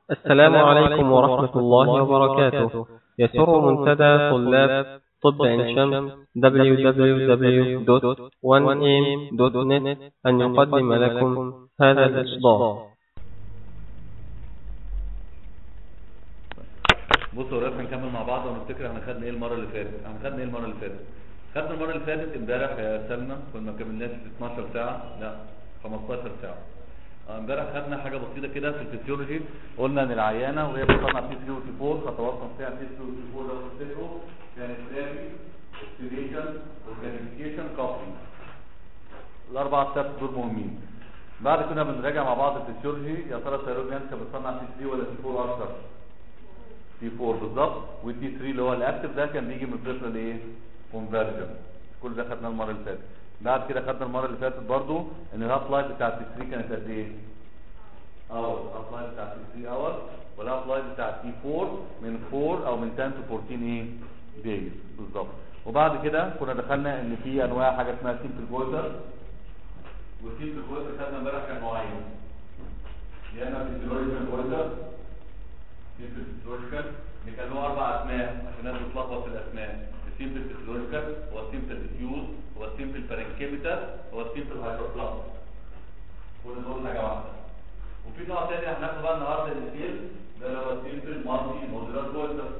السلام عليكم ورحمة الله وبركاته يسر منتدى طلاب طب عين شمس www.1am.net أن يقدم لكم هذا الإصدار بصوا يا ولاد هنكمل مع بعض ونفتكر احنا خدنا ايه المره اللي فاتت احنا خدنا ايه المره اللي فاتت خدنا المره اللي فاتت امبارح يا سلمى كنا ما كملناش في 12 ساعه لا 15 ساعه اه، امبارح خدنا حاجه بسيطه كده في الفسيولوجي قلنا ان العيانه وهي بتصنع تي 3 وتي 4 خطوات تصنيع تي 3 وتي 4 لو تفتكروا كانت ثيرابي اوكسيديشن وكانيفيكيشن كوفلينج الاربع ستابس دول مهمين بعد كنا بنراجع مع بعض الفسيولوجي يا ترى الثيرويد كانت بتصنع تي 3 ولا تي 4 اكتر تي 4 بالظبط والتي 3 اللي هو الاكتف ده كان بيجي من بريفرال ايه كونفرجن كل ده خدناه المره اللي فاتت بعد كده خدنا المره اللي فاتت برضو ان الهاف لايف بتاع تي 3 كانت قد ايه اور الهاف لايف بتاع تي 3 اور والهاف لايف بتاع تي 4 من 4 او من 10 تو 14 ايه دايز بالظبط وبعد كده كنا دخلنا ان في انواع حاجه اسمها سيمبل جويتر والسيمبل جويتر خدنا امبارح كان نوعين يا اما فيزيولوجيكال جويتر سيمبل فيزيولوجيكال اللي كان له اربع اسماء عشان الناس بتتلخبط في الاسماء السيمبل فيزيولوجيكال هو السيمبل ديفيوز هو السيمبل بارنكيميتال هو السيمبل هايبربلاس كل دول حاجه واحده وفي نوع تاني هناخده بقى النهارده الاثنين ده اللي هو السيمبل مالتي مودولار جويتر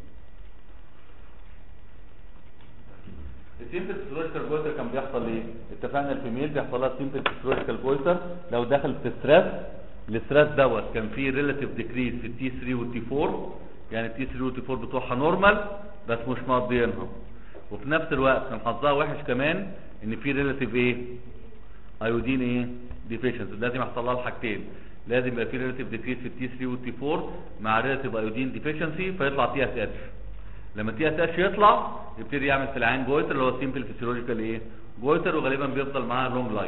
السيمبل فيزيولوجيكال جويتر كان بيحصل ايه؟ اتفقنا الفيميل بيحصل لها سيمبل فيزيولوجيكال جويتر لو دخلت في ستريس الاستريس دوت كان فيه ريلاتيف ديكريز في التي 3 والتي 4 يعني التي 3 والتي 4 بتوعها نورمال بس مش مقضيينها وفي نفس الوقت كان حظها وحش كمان ان في ريلاتيف ايه ايودين ايه ديفيشنسي لازم يحصل لها الحاجتين لازم يبقى في ريلاتيف ديكريز في التي 3 والتي 4 مع ريلاتيف ايودين ديفيشنسي فيطلع تي اس اتش لما تي اس اتش يطلع يبتدي يعمل في العين جويتر اللي هو سيمبل فيسيولوجيكال ايه جويتر وغالبا بيفضل معاها لونج لايف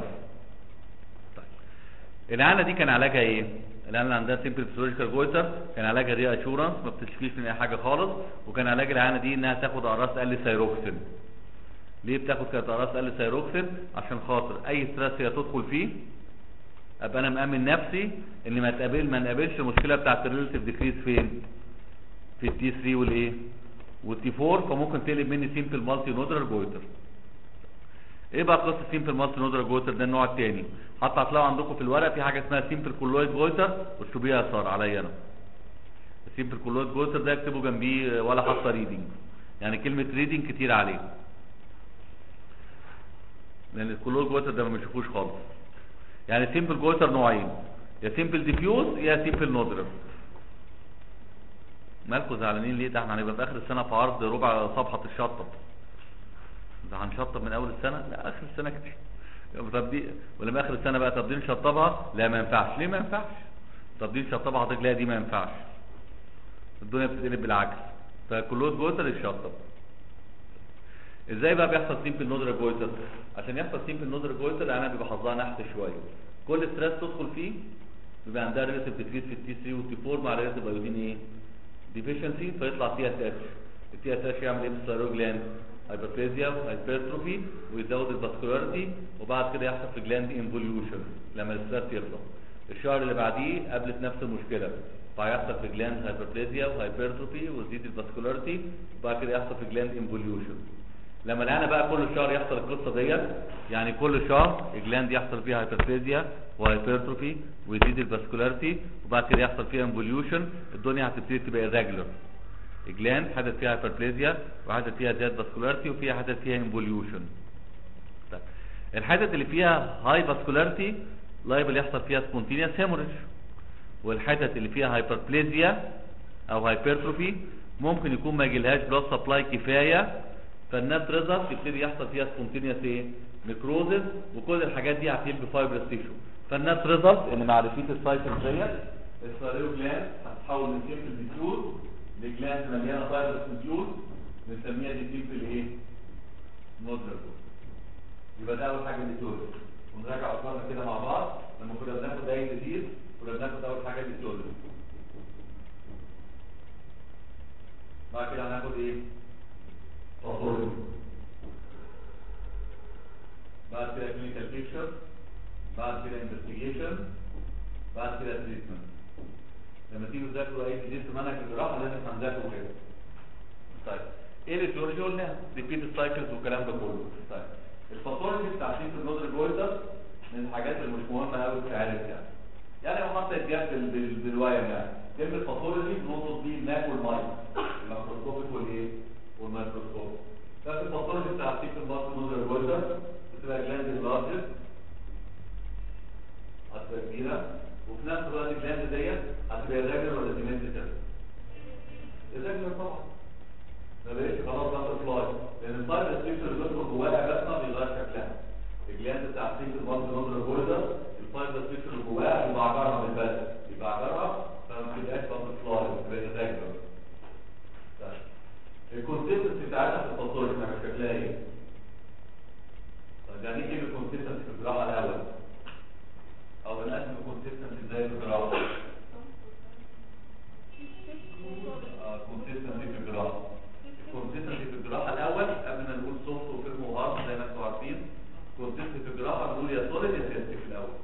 العانه دي كان علاجها ايه العانه اللي عندها سيمبل فيسيولوجيكال جويتر كان علاجها ري اشورنس ما بتشفيش من اي حاجه خالص وكان علاج العانه دي انها تاخد اقراص ال سيروكسين ليه بتاخد كانت اقراص ال سيروكسين عشان خاطر اي ستريس هي تدخل فيه ابقى انا مامن نفسي ان ما تقابل ما نقابلش المشكله بتاعت الريليتيف ديكريز فين في التي 3 والايه والتي 4 فممكن تقلب مني سيمبل مالتي نودرال جويتر ايه بقى قصه سيمبل مالتي نودرال جويتر ده النوع الثاني حتى هتلاقوا عندكم في الورق في حاجه اسمها سيمبل كولويد جويتر واكتبوها يسار عليا انا السيمبل كولويد جويتر ده اكتبوا جنبيه ولا حاطه ريدنج يعني كلمه ريدنج كتير عليه لان الكولويد جويتر ده ما بنشوفوش خالص يعني سيمبل جويتر نوعين يا سيمبل ديفيوز يا سيمبل نودرال مالكم زعلانين ليه ده احنا هنبقى في اخر السنه في عرض ربع صفحه الشطب ده هنشطب من اول السنه لا اخر السنه كتير طب دي ولما اخر السنه بقى طب دي نشطبها لا ما ينفعش ليه ما ينفعش طب دي نشطبها حضرتك لا دي ما ينفعش الدنيا بتتقلب بالعكس فكلوز جويتر يتشطب ازاي بقى بيحصل سيمبل نودر جويتر عشان يحصل سيمبل نودر جويتر انا بيبقى حظها نحت شويه كل ستريس تدخل فيه بيبقى عندها ريليتيف ديكريس في التي 3 والتي 4 مع ريليتيف ايودين ايه ديفيشنسي فيطلع تي اس اتش التي اس اتش يعمل ايه في الثيرويد جلاند هايبربليزيا وهايبرتروفي ويزود الفاسكولاريتي وبعد كده يحصل في جلاند انفوليوشن لما الستريس يخلص الشهر اللي بعديه قابلت نفس المشكله فهيحصل في جلاند هايبربليزيا وهايبرتروفي وتزيد الفاسكولاريتي وبعد كده يحصل في جلاند انفوليوشن لما العيانه بقى كل شهر يحصل القصه ديت يعني كل شهر الجلاند يحصل فيها هايبربليزيا وهايبرتروفي ويزيد الفاسكولاريتي وبعد كده يحصل فيها انفوليوشن الدنيا هتبتدي تبقى irregular الجلاند حدث فيها هايبربليزيا وحدث فيها زياده فاسكولاريتي وفيها حدث فيها انفوليوشن طيب الحدث اللي فيها هاي فاسكولاريتي لايبل يحصل فيها سبونتينيوس هيموريج والحدث اللي فيها هايبربليزيا او هايبرتروفي ممكن يكون ما يجيلهاش بلاد سبلاي كفايه فالنات ريزلت يبتدي يحصل فيها سبونتينيوس ايه نكروزز وكل الحاجات دي هتهيل بفايبرس تيشو فالنات ريزلت ان مع ريفيت السايكل ديت الثيرويد جلاند هتتحول من سيمبل ديفيوز لجلاند مليانه فايبرس نوديول بنسميها دي سيمبل ايه نودر يبقى ده اول حاجه ديتول ونراجع افكارنا كده مع بعض لما كنا بناخد اي جديد كنا بناخد اول حاجه ديتول بعد كده هناخد ايه باثولوجي بعد كده كلينيكال بيكتشر بعد كده انفستيجيشن بعد كده تريتمنت لما تيجي تيجوا تذاكروا اي جديد في منهج الجراحه لازم هنذاكره كده طيب ايه الاتيولوجي قلنا ريبيت السايكلز والكلام ده كله طيب الباثولوجي بتاع شيف النودر جويتر من الحاجات اللي مش مهمه قوي تتعرف يعني يعني هو حتى يتجاب بال- بال- بالوايم يعني كلمه باثولوجي بنقصد بيه الماك والمايك الميكروسكوبيك والايه والميكروسكوب ده في الباثولوجي بتاع شيف النودر جويتر بتبقى جلاند لارجر هتبقى كبيره وفي نفس الوقت الجلاند ديت هتبقى ريجولر ولا سيمتريكال الريجولر طبعا ما بقتش خلاص باتر فلاي لان الفايبر ستريكشر اللي بيدخل جواها بس ما بيغير شكلها الجلاند بتاع سيك البلد نودر جولدر الفايبر ستريكشر اللي جواها بيبقى عجرها بالبس بيبقى عجرها فما بتبقاش باتر فلاي بتبقى ريجولر الكونسيستنسي بتاعتها في التصوير بتبقى شكلها ايه؟ طيب يعني ايه كلمه كونسيستنسي في الجراحه الاول؟ او بنقسم الكونسيستنسي ازاي في الجراحه؟ كونسيستنسي في الجراحه الكونسيستنسي في الجراحه الاول قبل ما نقول سوفت وفيرم وهارد زي ما انتم عارفين كونسيستنسي في الجراحه بنقول يا سوليد يا سيستيك في الاول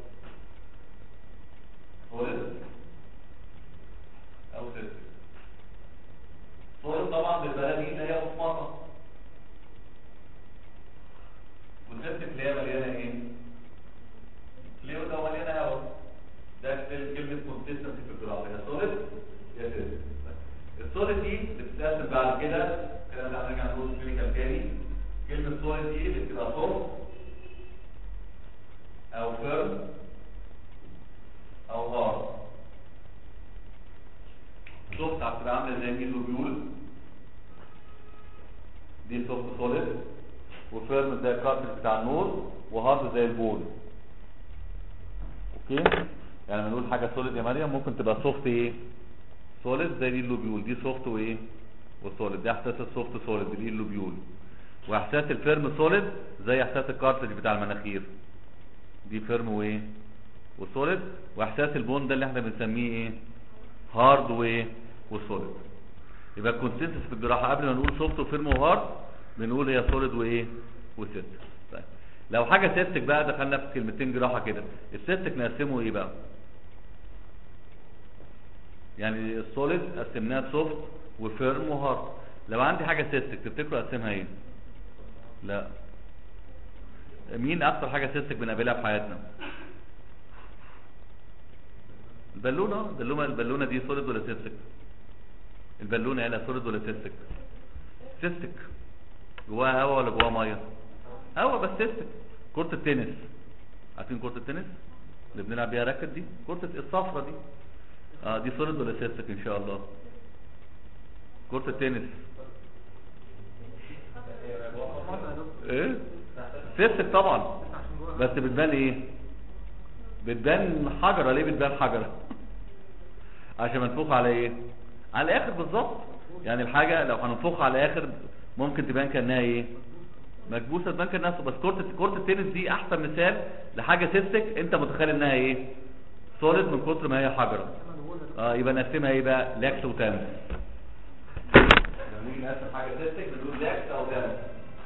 سوليد او سيستيك سوليد طبعا بالبلدي اللي هي مصمطه والسيستيك اللي هي مليانه ايه؟ ليه ده مليانه هواء ده كلمه كونسيستنسي في الجراحه يا سوليد يا سيستيك السوليد دي بتتقسم بعد كده الكلام ده هنرجع نقول كلينيكال تاني كلمه سوليد دي اللي بتبقى سوفت او فيرم او هارد سوفت هتبقى عامله زي الميزوبيول دي سوفت سوليد وفيرم زي الكارتج بتاع النور وهارد زي البول اوكي يعني لما نقول حاجه سوليد يا مريم ممكن تبقى سوفت ايه سوليد زي دي اللوبيول دي سوفت وايه وسوليد دي احساس السوفت سوليد دي اللوبيول واحساس الفيرم سوليد زي احساس الكارتج بتاع المناخير دي فيرم وايه وسوليد واحساس البون ده اللي احنا بنسميه ايه هارد وايه وسوليد يبقى الكونسنسس في الجراحه قبل ما نقول سوفت وفيرم وهارد بنقول هي سوليد وايه وسيستك طيب لو حاجه سيستك بقى دخلنا في كلمتين جراحه كده السيستك نقسمه ايه بقى يعني السوليد قسمناها سوفت وفيرم وهارد لو عندي حاجه سيستك تفتكروا اقسمها ايه لا مين اكتر حاجه سيستك بنقابلها في حياتنا البالونه البالونه البالونه دي سوليد ولا سيستك البالونه هنا سوليد ولا سيستك سيستك جواها هواء ولا جواها ميه هواء بس سيستك كره التنس عارفين كره التنس اللي بنلعب بيها راكت دي كره الصفرة دي اه دي سوليد ولا سيستك ان شاء الله كرة التنس ايه سيستك طبعا بس بتبان ايه بتبان حجرة ليه بتبان حجرة عشان منفوخ على ايه على الاخر بالظبط يعني الحاجة لو هننفخها على الاخر ممكن تبان كانها ايه مكبوسه تبان كانها بس كرة كرة التنس دي احسن مثال لحاجة سيستك انت متخيل انها ايه سوليد من كتر ما هي حجرة اه يبقى نقسمها ايه بقى لاكس وتانس لما نيجي نقسم حاجه سيستك بنقول لاكس او تانس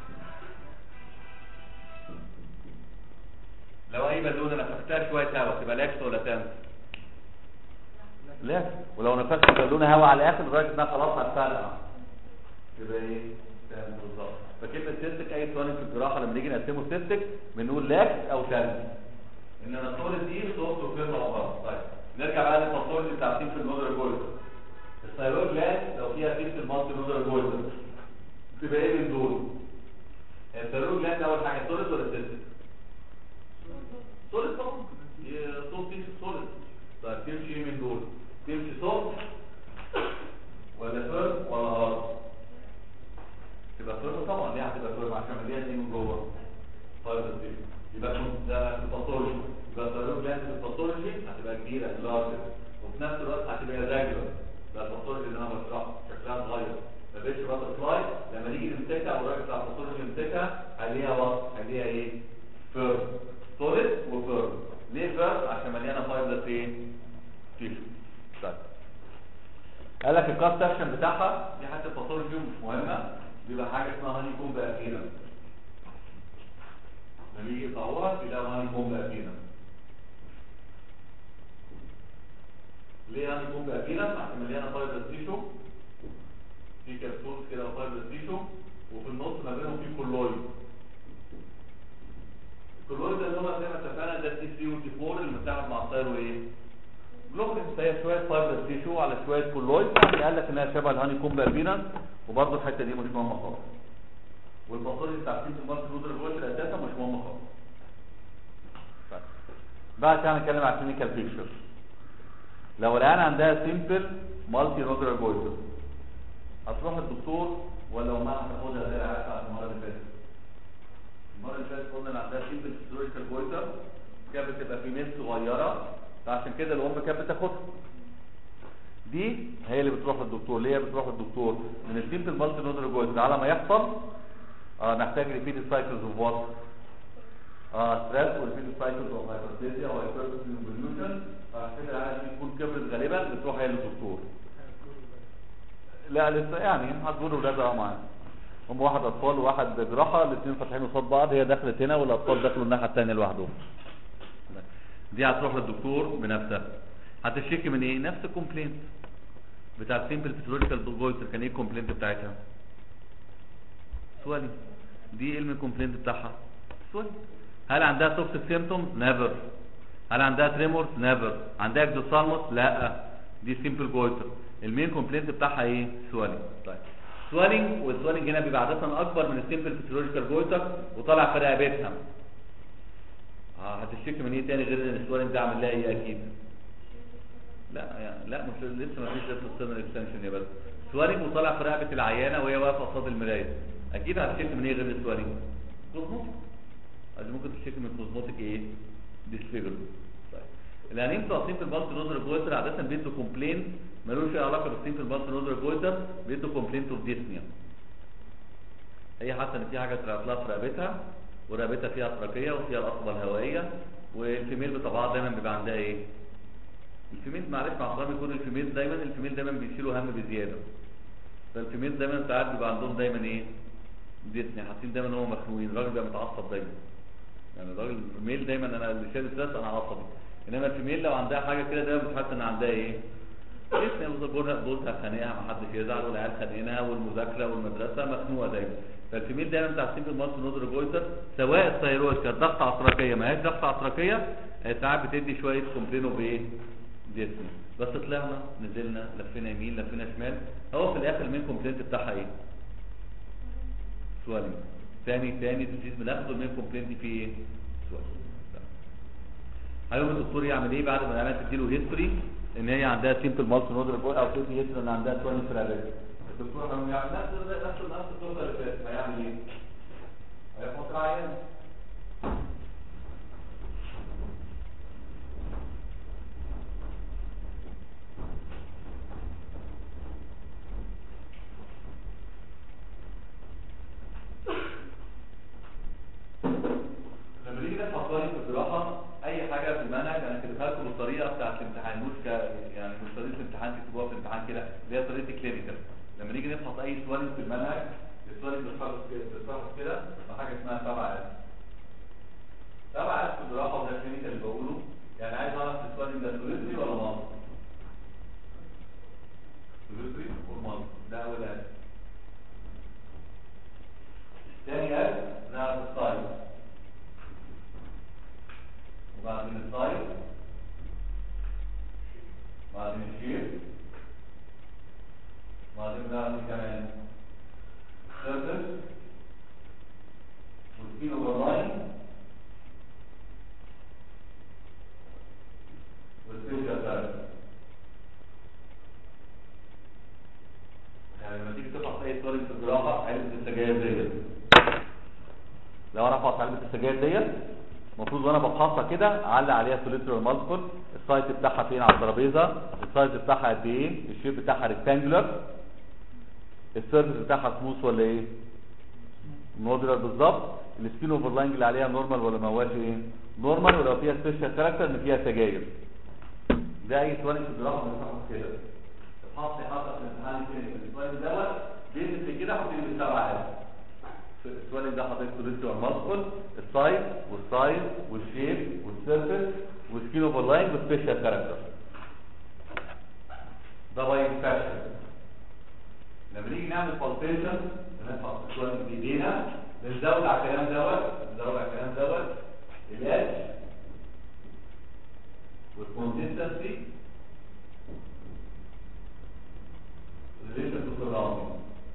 لو اي بالونه نفختها شويه هواء تبقى لاكس ولا تانس لاكس ولو نفخت بالونه هواء على الاخر لدرجه انها خلاص هتفرقع يبقى ايه تانس بالظبط فكلمه سيستك اي سؤال في الجراحه لما نيجي نقسمه سيستك بنقول لاكس او تانس انما السوليد دي صوت وفيرم او غلط طيب نرجع بقى للفاصوليا بتاع تيم في النودر جولد الثايرويد جلاند لو فيها تيم في المالتي نودر جولد تبقى ايه من دول الثايرويد جلاند اول حاجه سوليد ولا سيستك سوليد طبعا صوت تمشي سوليد طيب تمشي ايه من دول تمشي صوت ولا فيرم ولا هارد تبقى فيرم طبعا ليه هتبقى فيرم عشان مليانه ايه من جوه طيب يبقى ده الباثولوجي يبقى الثايرويد جلاند في الباثولوجي هتبقى كبيره لارجر وفي نفس الوقت هتبقى ريجولار ده الباثولوجي اللي انا بشرحه شكلها اتغير ما بقتش باتر فلاي لما نيجي نمسكها او الراجل بتاع الباثولوجي يمسكها هيلاقيها وسط هيلاقيها ايه؟ فيرم سوليد وفيرم ليه فيرم؟ عشان مليانه فايبرز ايه؟ تيشو طيب قال لك الكاست سكشن بتاعها دي حتى الباثولوجي مش مهمه بيبقى حاجه اسمها هاني كومب اخيرا لما يجي يطلعوها يلاقوا هاني كومب اخيرا ليه يعني يكون بأبيرة عشان مليانة فايبرس تيشو في كبسول كده وفايبرس تيشو وفي النص ما بينهم في كولويد الكولويد ده اللي هو زي ما اتفقنا ده تي 3 وتي 4 اللي متحد مع الثايرو ايه؟ جلوكريس هي شويه فايبرس تيشو على شويه كولويد يعني قال لك انها شبه الهاني كومب ابيرنس وبرضه الحته دي مش مهمه خالص والباثولوجي بتاع السيمبل مالتي نودر جويتر اساسا مش مهمه خالص طيب. بعد كده هنتكلم على الكلينيكال بيكتشر لو العيان عندها سيمبل مالتي نودر جويتر هتروح للدكتور ولا ما هتاخدها زي العيال بتاعت المره اللي فاتت المره اللي فاتت قلنا ان عندها سيمبل فيزيولوجيكال جويتر كانت بتبقى في ميل صغيره فعشان كده الام كانت بتاخدها دي هي اللي بتروح للدكتور ليه بتروح للدكتور من السيمبل مالتي نودر جويتر على ما يحصل آه نحتاج ريبيت سايكلز اوف وات اه ستريس وريبيت سايكلز اوف هايبرتيزيا وهايبرتيزيا انفليوشن عشان كده العيال دي تكون كبرت غالبا بتروح هي للدكتور لا لسه يعني هتقول ولادها معانا هم واحد اطفال وواحد جراحه الاثنين فاتحين قصاد بعض هي دخلت هنا والاطفال دخلوا الناحيه الثانيه لوحدهم دي هتروح للدكتور بنفسها هتشتكي من ايه نفس الكومبلينت بتاع السيمبل فيسيولوجيكال جويتر كان ايه الكومبلينت بتاعتها سؤالي دي ايه الكومبلينت بتاعها سؤالي هل عندها سوفت سيمتوم نيفر هل عندها تريمورز نيفر عندها اكزوسالموس لا دي سيمبل جويتر المين كومبلينت بتاعها ايه سوالينج طيب سوالينج والسوالينج هنا بيبقى عاده اكبر من السيمبل فيسيولوجيكال جويتر وطالع في رقبتها اه هتشتكي من ايه تاني غير ان السوالينج ده عامل لها ايه اكيد لا يعني لا مش لسه ما فيش لسه السنر اكستنشن يا بس سوالينج وطالع في رقبه العيانه وهي واقفه قصاد المرايه اكيد هتشتكي من ايه غير السوالينج كوزموتيك عايز ممكن تشتكي من كوزموتيك ايه ديسفيجر طيب الانيم بتوع سيمبل بالت نودر جويتر عاده بيدوا كومبلين ملوش اي علاقه بالسيمبل بالت نودر جويتر بيدوا كومبلين اوف ديسنيا هي حاسه ان في حاجه طلعت لها في رقبتها ورقبتها فيها تراكيه وفيها القصبه الهوائيه والفيميل بطبعها دايما بيبقى عندها ايه الفيميل معلش مع احترامي يكون الفيميل دايما الفيميل دايما بيشيلوا هم بزياده فالفيميل دايما ساعات بيبقى عندهم دايما ايه ديسني حاسين دايما ان هم مخنوقين الراجل بيبقى متعصب دايما يعني الراجل الميل دايما انا اللي شايل ستريس انا عصبي انما الفيميل لو عندها حاجه كده دايما بتحس ان عندها ايه ديسني بتقول جوزها خانقها ما حدش يزعل والعيال خانقينها والمذاكره والمدرسه مخنوقه دايما فالفيميل دايما بتاع السيمبل مالتي نودر جويتر سواء الثيرويد كانت ضغط عصركيه ما هيش ضغط عصركيه ساعات بتدي شويه كومبلينو بايه ديسني بس طلعنا نزلنا لفينا يمين لفينا شمال هو في الاخر المين كومبلينت بتاعها ايه سوالينج ثاني ثاني ديزيز بناخده المين كومبلينت فيه ايه سوالينج هيقوم الدكتور يعمل ايه بعد ما العيال تديله هيستوري ان هي عندها سيمبل مالتي نودر او تدي هيستوري ان عندها سوالينج في الرئه الدكتور هيعمل نفس نفس نفس القصه اللي فاتت هيعمل ايه هياخد عيان لما نيجي نفحص طالب في الجراحه اي حاجه في المنهج انا كاتبها لكم بالطريقه بتاعت الامتحان مش ك يعني مش طريقه الامتحان تكتبوها في الامتحان كده اللي هي طريقه الكلينيكال لما نيجي نفحص اي سؤال في المنهج السؤال بيتفحص كده بيتفحص كده بحاجه اسمها سبعه اس سبعه اس في الجراحه وده الكلينيكال اللي بقوله يعني عايز اعرف السؤال ده سوليتري ولا مالتي سوليتري ولا مالتي ده اول اس ثاني اس نعرف السايز وبعدين السايز بعدين الشيب بعدين بنعمل كمان سيرفس والسكين اوفر لاين والسبيشال سيرفس يعني لما تيجي تفحص اي سؤال في الجراحه علبه السجاير ديت لو انا افحص علبه السجاير ديت المفروض وانا بفحصها كده اعلق عليها سوليترال مالتيبل السايز بتاعها فين على الترابيزه السايز بتاعها قد ايه الشيب بتاعها ريكتانجولار السيرفيس بتاعها سموث ولا ايه مودولار بالظبط السكين اوفر لاينج اللي عليها نورمال ولا ما هواش ايه نورمال ولو فيها سبيشال كاركتر ان فيها سجاير ده اي سؤال في الجراحه بنفحص كده الفحص حصل في الامتحان الكلينيكال السؤال دوت بينزل كده حاطين بالسبعه عادي السؤال ده حضرتك سوليتري مالتيبل السايز والسايز والشيب والسيرفيس والسكين اوفر لاين والسبيشال كاركتر ده باي فاشن لما نيجي نعمل بالبيشن نرفع شويه من ايدينا بنزود على الكلام دوت بنزود على الكلام دوت الاتش والكونسيستنسي ريليشن تو سراوندينج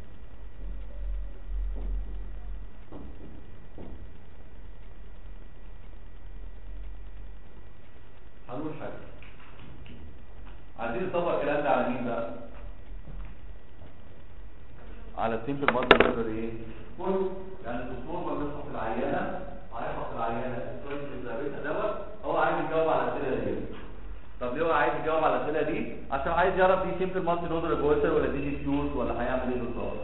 هنقول حاجه عايزين نطبق الكلام ده على مين بقى على السيمبل مالتي نقدر ايه كل يعني الدكتور ما بيفحص العيانه هيفحص العيانه الكويس اللي ثابتها دوت هو عايز يجاوب على الاسئله دي طب ليه هو عايز يجاوب على الاسئله دي عشان عايز يعرف دي سيمبل مالتي نودر جويتر ولا دي دي فيوز ولا هيعمل ايه بالظبط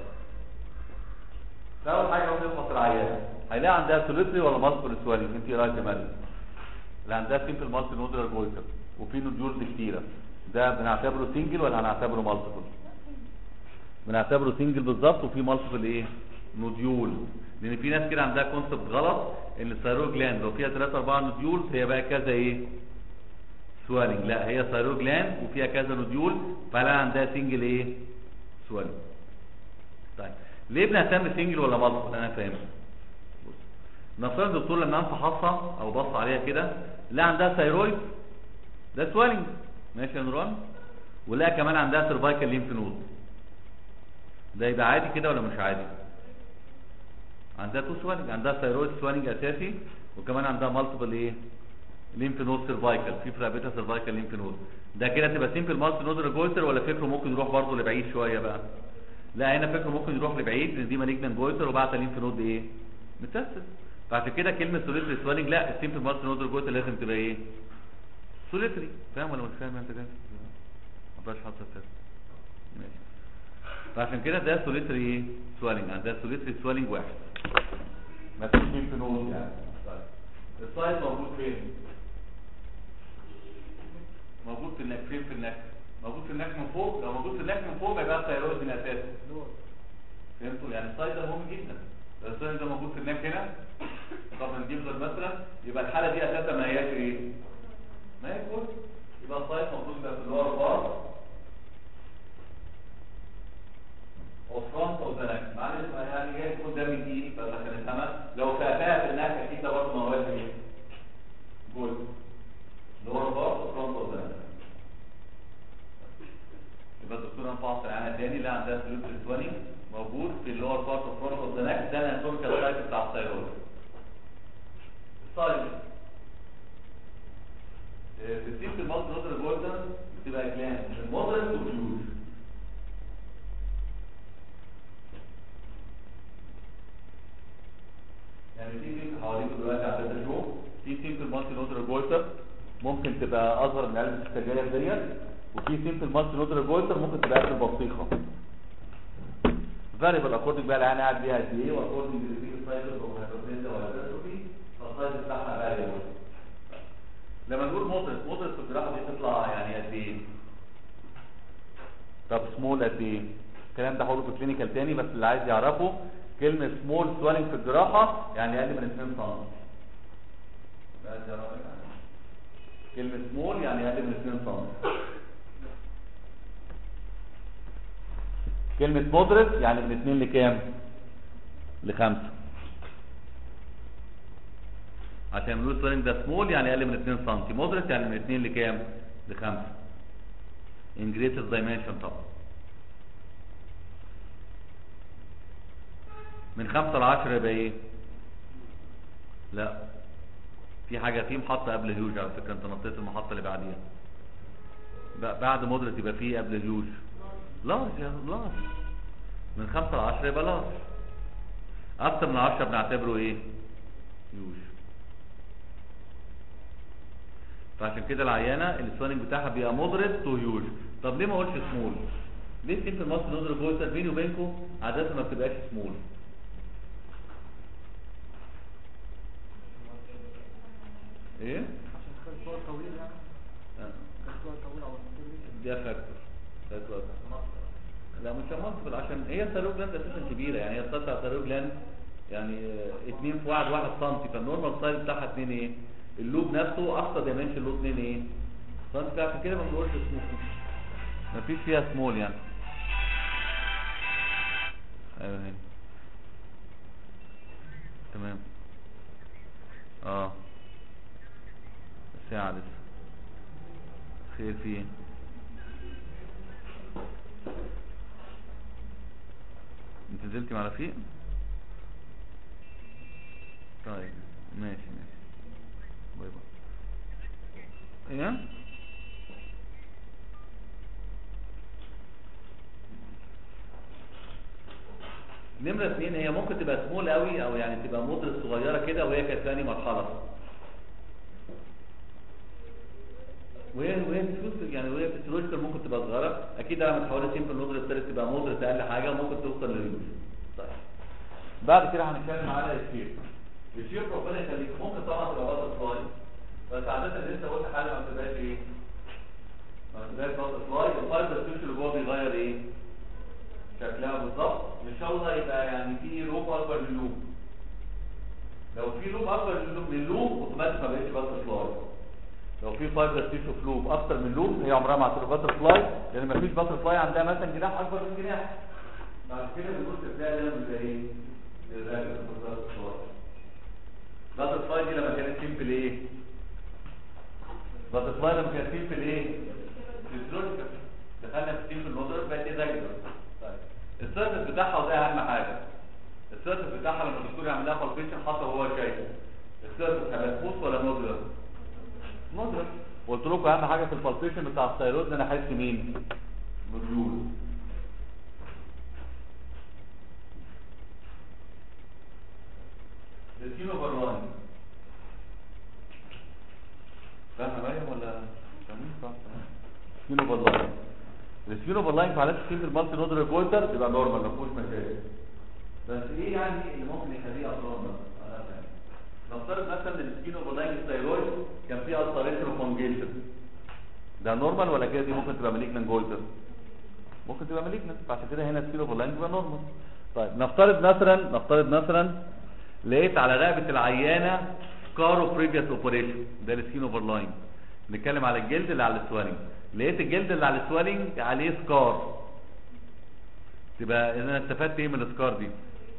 فاول حاجه هو بيفحص العيانه هيلاقي عندها سوليتري ولا مالتيبل سوالينج انت ايه رايك يا مريم اللي عندها سيمبل مالتي نودر جويتر وفي نوديولز كتيره ده بنعتبره سنجل ولا هنعتبره مالتيبل بنعتبره سنجل بالظبط وفي مالتيبل ايه نوديول لان في ناس كده عندها كونسبت غلط ان الثيرويد جلاند لو فيها 3 4 نوديول هي بقى كذا ايه سوالنج لا هي ثيرويد جلاند وفيها كذا نوديول فلا عندها سنجل ايه سوالنج طيب ليه بنهتم سنجل ولا مالتيبل انا فاهم بص نفترض الدكتور لما فحصها او بص عليها كده لا عندها ثيرويد ده سوالنج ماشي يا نوران ولا كمان عندها سيرفايكال ليمف نود ده يبقى عادي كده ولا مش عادي عندها تو سوالنج عندها ثيرويد سوالنج اساسي وكمان عندها مالتيبل ايه ليمف نود سيرفايكال في فرابيتا سيرفايكال ليمف نود ده كده تبقى سيمبل مالتي نود ريجويتر ولا فكره ممكن يروح برضه لبعيد شويه بقى لا هنا فكره ممكن يروح لبعيد لان دي مالجنان جويتر وبعت ليمف نود ايه متسس فعشان كده كلمه سوليتري سوالنج لا السيمبل مالتي نود ريجويتر لازم تبقى ايه سوليتري فاهم ولا مش فاهم انت كده ما بقاش حاطط كده ماشي فعشان كده ده سوليتري ايه سوالنج عندها سوليتري سوالنج واحد ما فيش ليمف نود يعني طيب السايت موجود فين موجود في النك فين في النك موجود في النك من فوق لو موجود في النك من فوق يبقى الثيرويد من اساسه فهمتوا يعني السايت ده مهم جدا لو السايت ده موجود في النك هنا طب نجيب غير مثلا يبقى الحاله دي اساسا ما هياش ايه ما هي كل يبقى السايت موجود ده في اللور بار وفرونت وزنك معلش ما يعني جاي قدامي دي بس عشان نفهمها لو فاتها في النك اكيد ده برضه مواد ايه جول لور بار وفرونت وزنك يبقى الدكتور انفعص العينه تاني اللي عندها سلوك الاسواني موجود في اللور بارت وفرونت وزنك ده الاناتوميكال سايت بتاع الثيرويد السايت في السيمبل مالتي نودر جولدن بتبقى جلاند من مودريت تو هيوج يعني في لينك حواليكم دلوقتي على الداتا شو في سيمبل مالتي نودر جولتر ممكن تبقى اصغر من علبه السجاير ديت وفي سيمبل مالتي نودر جولتر ممكن تبقى قد البطيخه فاريبل اكوردنج بقى العين قاعد بيها قد ايه واكوردنج للفيك سايكل او هيدروجينيزا ولا هيدروجي فالسايز بتاعها فاريبل لما نقول مودريت مودريت في الجراحه دي تطلع يعني قد ايه طب سمول قد ايه الكلام ده هقوله في كلينيكال تاني بس اللي عايز يعرفه كلمة سمول سوالنج في الجراحة يعني أقل من 2 سم كلمة سمول يعني أقل من 2 سم كلمة مودريت يعني من 2 لكام؟ لخمسة عشان نقول سوالنج ده سمول يعني أقل من 2 سم مودريت يعني من 2 لكام؟ لخمسة in greater dimension طبعا من خمسة لعشرة يبقى ايه لا في حاجة في محطة قبل الهيوج على فكرة انت نطيت المحطة اللي بعديها ب- بعد مدرة يبقى في قبل الهيوج لارج يا لارج من خمسة لعشرة يبقى لارج اكتر من عشرة بنعتبره ايه هيوج فعشان كده العيانة السوانج بتاعها بيبقى مودريت تو هيوج طب ليه ما اقولش سمول ليه سيمبل ماسك نودر جويتر بيني وبينكم عادة ما بتبقاش سمول ايه عشان كان سؤال طويل يعني آه. كان سؤال طويل على الموضوع ده فاكتور ده فاكتور لا مش منطقي عشان هي الثيرويد جلاند اساسا كبيره يعني هي السطح الثيرويد جلاند يعني 2 في 1 1 سم فالنورمال سايز بتاعها 2 ايه اللوب نفسه اقصى دايمنشن له 2 ايه سم عشان كده ما بنقولش اسمه مفيش فيها سمول يعني ايوه هنا تمام اه ساعة لسه خير فيه انت نزلتي مع رفيق طيب ماشي ماشي باي باي ايه نمرة اتنين هي ممكن تبقى سمول قوي او يعني تبقى مدرس صغيرة كده وهي كانت ثاني مرحلة وهي وهي فلوس يعني وهي فيسيولوجيكال ممكن تبقى صغيرة اكيد لما تحولها سيمبل مدرس الثالث تبقى مدرس اقل حاجة وممكن توصل لليوز طيب بعد كده هنتكلم على الشير الشير ربنا يخليك ممكن طبعا تبقى بطل فلاي بس عادة اللي انت قلت حاجة ما بتبقاش ايه ما بتبقاش بطل فلاي الفايبر تيشو اللي جوه بيغير ايه شكلها بالظبط ان شاء الله يبقى يعني في لوب اكبر من لوب لو في لوب اكبر من لوب من لوب اوتوماتيك ما بقتش باتر فلاي لو في فايبر تيشو في لوب اكتر من لوب هي عمرها ما هتبقى باتر فلاي لان ما فيش باتر فلاي عندها مثلا جناح اكبر من جناح بعد كده بنقول تلاقي ده بيبقى ايه الراجل باتر فلاي باتر فلاي دي لما كانت سيمبل ايه باتر فلاي لما كانت سيمبل ايه فيزيولوجيكال دخلنا في سيمبل نودر بقت ايه راجل السيرفس بتاعها وده اهم حاجه السيرفس بتاعها لما الدكتور يعمل لها بالبيشن حتى وهو شايف السيرفس هيبقى ولا نودر نودر قلت لكم اهم حاجه في البالبيشن بتاع الثيرويد ان انا احس مين نوديول الكيلو براني فاهم مريم ولا فاهمين صح كيلو براني السفينو باللاين في حالات كتير المالتي نودر جولتر تبقى نورمال ما فيهوش مشاكل بس ايه يعني اللي ممكن يخليها نورمال نفترض مثلا ان السكينو باللاين ستايرويد كان فيها التريترو كونجيشن ده نورمال ولا كده دي ممكن تبقى مالجنان جولتر ممكن تبقى مالجنان فعشان كده هنا السكينو باللاين تبقى نورمال طيب نفترض مثلا نفترض مثلا لقيت على رقبه العيانه سكارو بريفيوس اوبريشن ده السكينو باللاين نتكلم على الجلد اللي على السوالينج لقيت الجلد اللي على السوالينج عليه سكار تبقى اذا انا استفدت ايه من السكار دي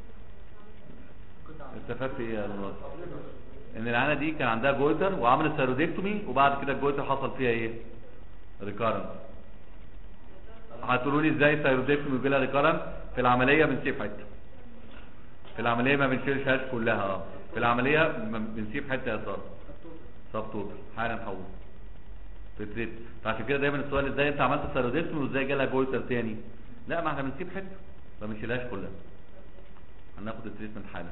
استفدت ايه يا الله ان العانه دي كان عندها جويتر وعملت سيرودكتومي وبعد كده الجويتر حصل فيها ايه ريكارنت هتقولوا لي ازاي سيرودكتومي بيجي لها ريكارنت في العمليه بنسيب حته في العمليه ما بنشيلهاش كلها اه في العمليه بنسيب حته يا صار سب توتال حالا نحول فكرت فعشان كده دايما السؤال ازاي انت عملت سيرودكتومي وازاي جالها جويتر تاني لا ما احنا بنسيب حته ما بنشيلهاش كلها هناخد التريتمنت حالا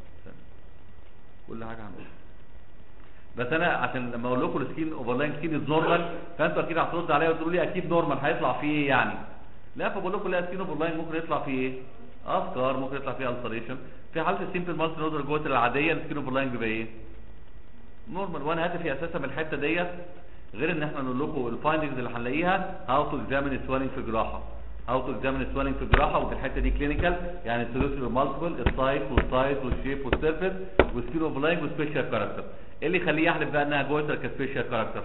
كل حاجه هنقولها بس انا عشان لما اقول لكم السكين اوفرلاين سكين از نورمال فانتوا اكيد هتردوا عليا وتقولوا لي اكيد نورمال هيطلع فيه ايه يعني لا فبقول لكم لا سكين اوفرلاين ممكن يطلع فيه ايه افكار ممكن يطلع فيه السريشن في حاله السيمبل مالتي نودر جوتر العاديه السكين اوفرلاين بيبقى ايه نورمال وانا هدفي اساسا من الحته ديت غير ان احنا نقول لكم الفايندنجز اللي هنلاقيها هاو تو اكزامين سوالينج في جراحه هاو تو اكزامين سوالينج في جراحه ودي الحته دي كلينيكال يعني السيروسيل مالتيبل السايز والسايز والشيب والسيرفيس والسكين اوفلاين وسبيشال كاركتر ايه اللي يخليه يحلف بقى انها جويتر كسبيشال كاركتر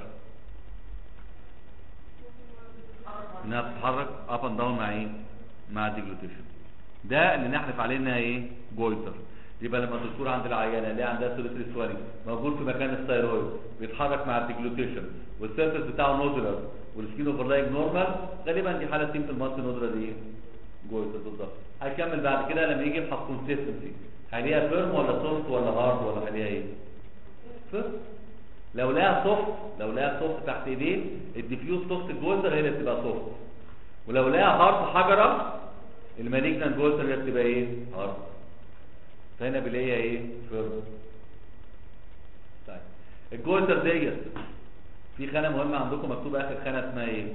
انها بتتحرك اب اند داون مع ايه مع الديجلوتيشن ده اللي نحلف عليه انها ايه جويتر يبقى لما الدكتور عند العيانه اللي عندها سيروسيل سوالينج موجود في مكان الثيرويد بيتحرك مع الديجلوتيشن والسيرفيس بتاعه نودولار والسكين اوفرلاينج نورمال غالبا دي حاله سيمبل مالتي نودولار ايه جويتر بالظبط هيكمل بعد كده لما يجي يفحص كونسيستنسي هيلاقيها فيرم ولا سوفت ولا هارد ولا هيلاقيها ايه فيرم لو لقاها سوفت لو لقاها سوفت تحت ايديه الديفيوز سوفت الجويتر هي اللي بتبقى سوفت ولو لقاها هارد حجره المالجنان جويتر هي بتبقى ايه هارد فهنا بلاقيها ايه فيرم طيب الجويتر ديت في خانه مهمه عندكم مكتوب اخر خانه اسمها ايه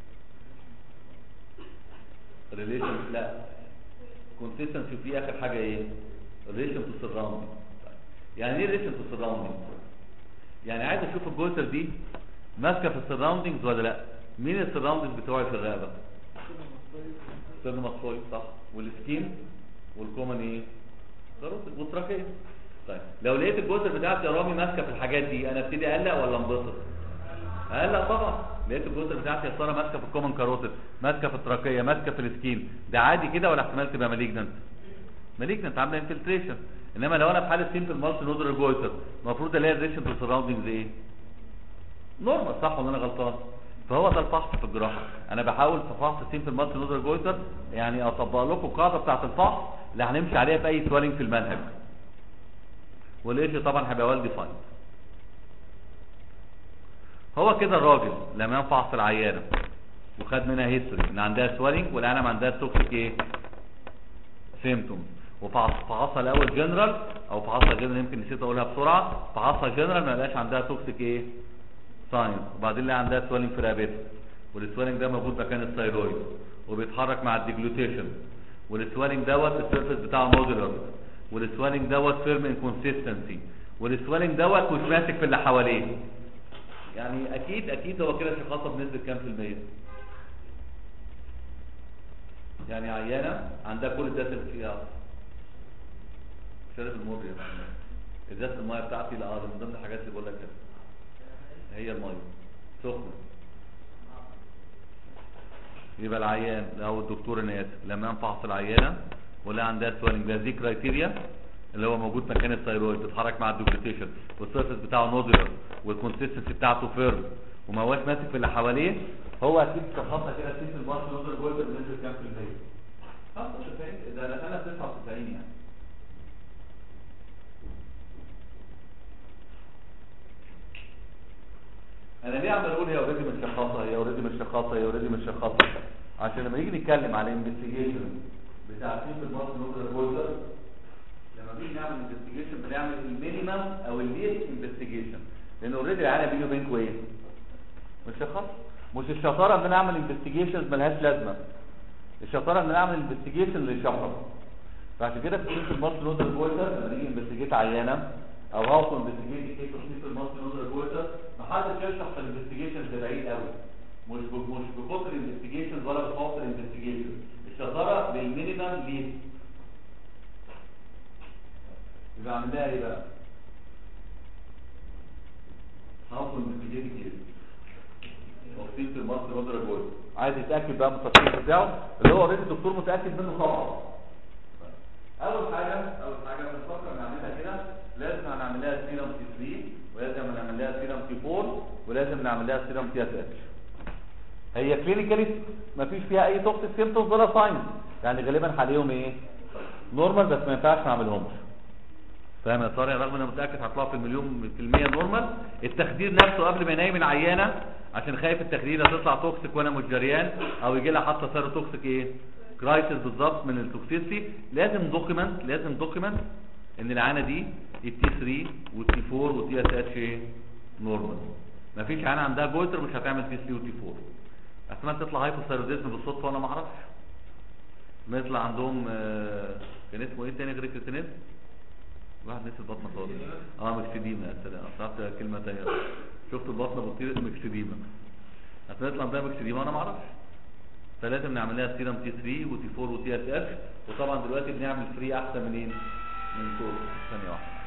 ريليشن لا كونسيستنسي في اخر حاجه ايه ريليشن تو سراوندينج يعني ايه ريليشن تو سراوندينج يعني عايز اشوف الجويتر دي ماسكه في السراوندينجز ولا لا مين السراوندينجز بتوعي في الرقبه ستيرنوماسكويد صح والسكين والكومن ايه كاروتيد والتراكيه طيب لو لقيت الجزء بتاعتي يا رامي ماسكه في الحاجات دي انا ابتدي اقلق ولا انبسط اقلق طبعا لقيت الجزء بتاعتي يا ترى ماسكه في الكومن كاروتيد ماسكه في التراكيه ماسكه في السكين ده عادي كده ولا احتمال تبقى مالجننت مالجننت عامله انفلتريشن انما لو انا في حاله سيمبل مالتي نودر جويتر المفروض الاقي الريشن تو سراوندنجز ايه نورمال صح ولا انا غلطان فهو ده الفحص في الجراحه انا بحاول في فحص سيمبل مالتي نودر جويتر يعني اطبق لكم القاعده بتاعه الفحص اللي هنمشي عليها في اي سوالينج في المنهج والايش طبعا هيبقى والدي فاين هو كده الراجل لما ينفحص العيانه وخد منها هيستوري ان عندها سوالينج والعيانه عندها توكسيك ايه سيمتوم وفحصها الاول جنرال او فحصها جنرال يمكن نسيت اقولها بسرعه فحصها جنرال ما لقاش عندها توكسيك ايه ساينس وبعدين لقى عندها سوالينج في رقبتها والسوالينج ده موجود مكان الثايرويد وبيتحرك مع الديجلوتيشن والسوالينج دوت السيرفيس بتاعه مودولار والسوالينج دوت فيرم انكونسيستنسي والسوالينج دوت مش ماسك في اللي حواليه يعني اكيد اكيد هو كده شخصها بنسبه كام في الميه يعني عيانه عندها كل الذات اللي فيها شرب المر يا محمد ازازه الميه بتاعتي لا ده من ضمن الحاجات اللي بقول لك كده هي الميه سخنه يبقى العيان او الدكتور انا اسف لما ينفحص العيانه ولا عندها سوالنج ده دي كرايتيريا اللي هو موجود مكان الثايرويد بيتحرك مع الدوبليكيشن والسيرفيس بتاعه نودولار والكونسيستنسي بتاعته فيرم وما هواش ماسك في اللي حواليه هو اكيد شخصها كده سيس المارش نودولار جوه بنسبه كام في الميه 95 ده انا سنه 99 يعني انا ليه عمال اقول هي اوريدي مش شخاصه هي اوريدي مش شخاصه هي اوريدي مش شخاصه عشان لما نيجي نتكلم على الانفستيجيشن بتاع سيس المارش نودولار جوه لما بنيجي نعمل انفستيجيشن بنعمل المينيمم او الليست انفستيجيشن لان اوريدي العالم بيني وبينكم ايه مش شخص مش الشطاره ان انا اعمل انفستيجيشنز ملهاش لازمه الشطاره ان انا اعمل انفستيجيشن اللي يشخص فعشان كده في كيس المالتي نودر بويتر لما نيجي انفستيجيت عيانه او هاوس انفستيجيت كيس كيس المالتي نودر بويتر محدش يشرح في الانفستيجيشنز بعيد قوي مش ب- مش بكتر الانفستيجيشنز ولا بخاطر الانفستيجيشن الشطاره بالمينيمم ليست يبقى اعمل لها ايه بقى؟ هاوس انفستيجيت كيس تفصيل في المصر مدرج جوه عايز يتاكد بقى من التفصيل بتاعه اللي هو اوريدي الدكتور متاكد منه طبعا اول حاجه اول حاجه بنفكر نعملها كده لازم هنعمل لها سيرم تي 3 ولازم نعمل لها سيرم تي 4 ولازم نعمل لها سيرم تي اس اتش هي كلينيكالي مفيش فيها اي توكسيك سيمبتومز ولا ساينز يعني غالبا حاليهم ايه نورمال بس ما ينفعش نعملهمش فاهم يا طارق رغم ان انا متاكد هطلعوا في المليون في المية نورمال التخدير نفسه قبل ما ينام العيانه عشان خايف التخدير هتطلع توكسيك وانا مش جريان او يجي لها حتى صار توكسيك ايه كرايسيس بالظبط من التوكسيسي لازم دوكيمنت لازم دوكيمنت ان العيانه دي التي 3 والتي 4 والتي اس اتش ايه نورمال مفيش عيانه عندها جويتر مش هتعمل تي 3 وتي 4 احتمال تطلع هايبوثايروديزم بالصدفه وانا ما اعرفش ما يطلع عندهم آه، كان اسمه ايه تاني غير الكريتينيز واحد نسي البطنه خالص اه مكسديما يا سلام اصعبت كلمه تانية شفت البطنه بتطير مكسديما هتطلع ده مكسديما وانا ما اعرفش فلازم نعمل لها سيرم تي 3 وتي 4 وتي اس اتش وطبعا دلوقتي بنعمل فري احسن منين من كور ثانيه واحده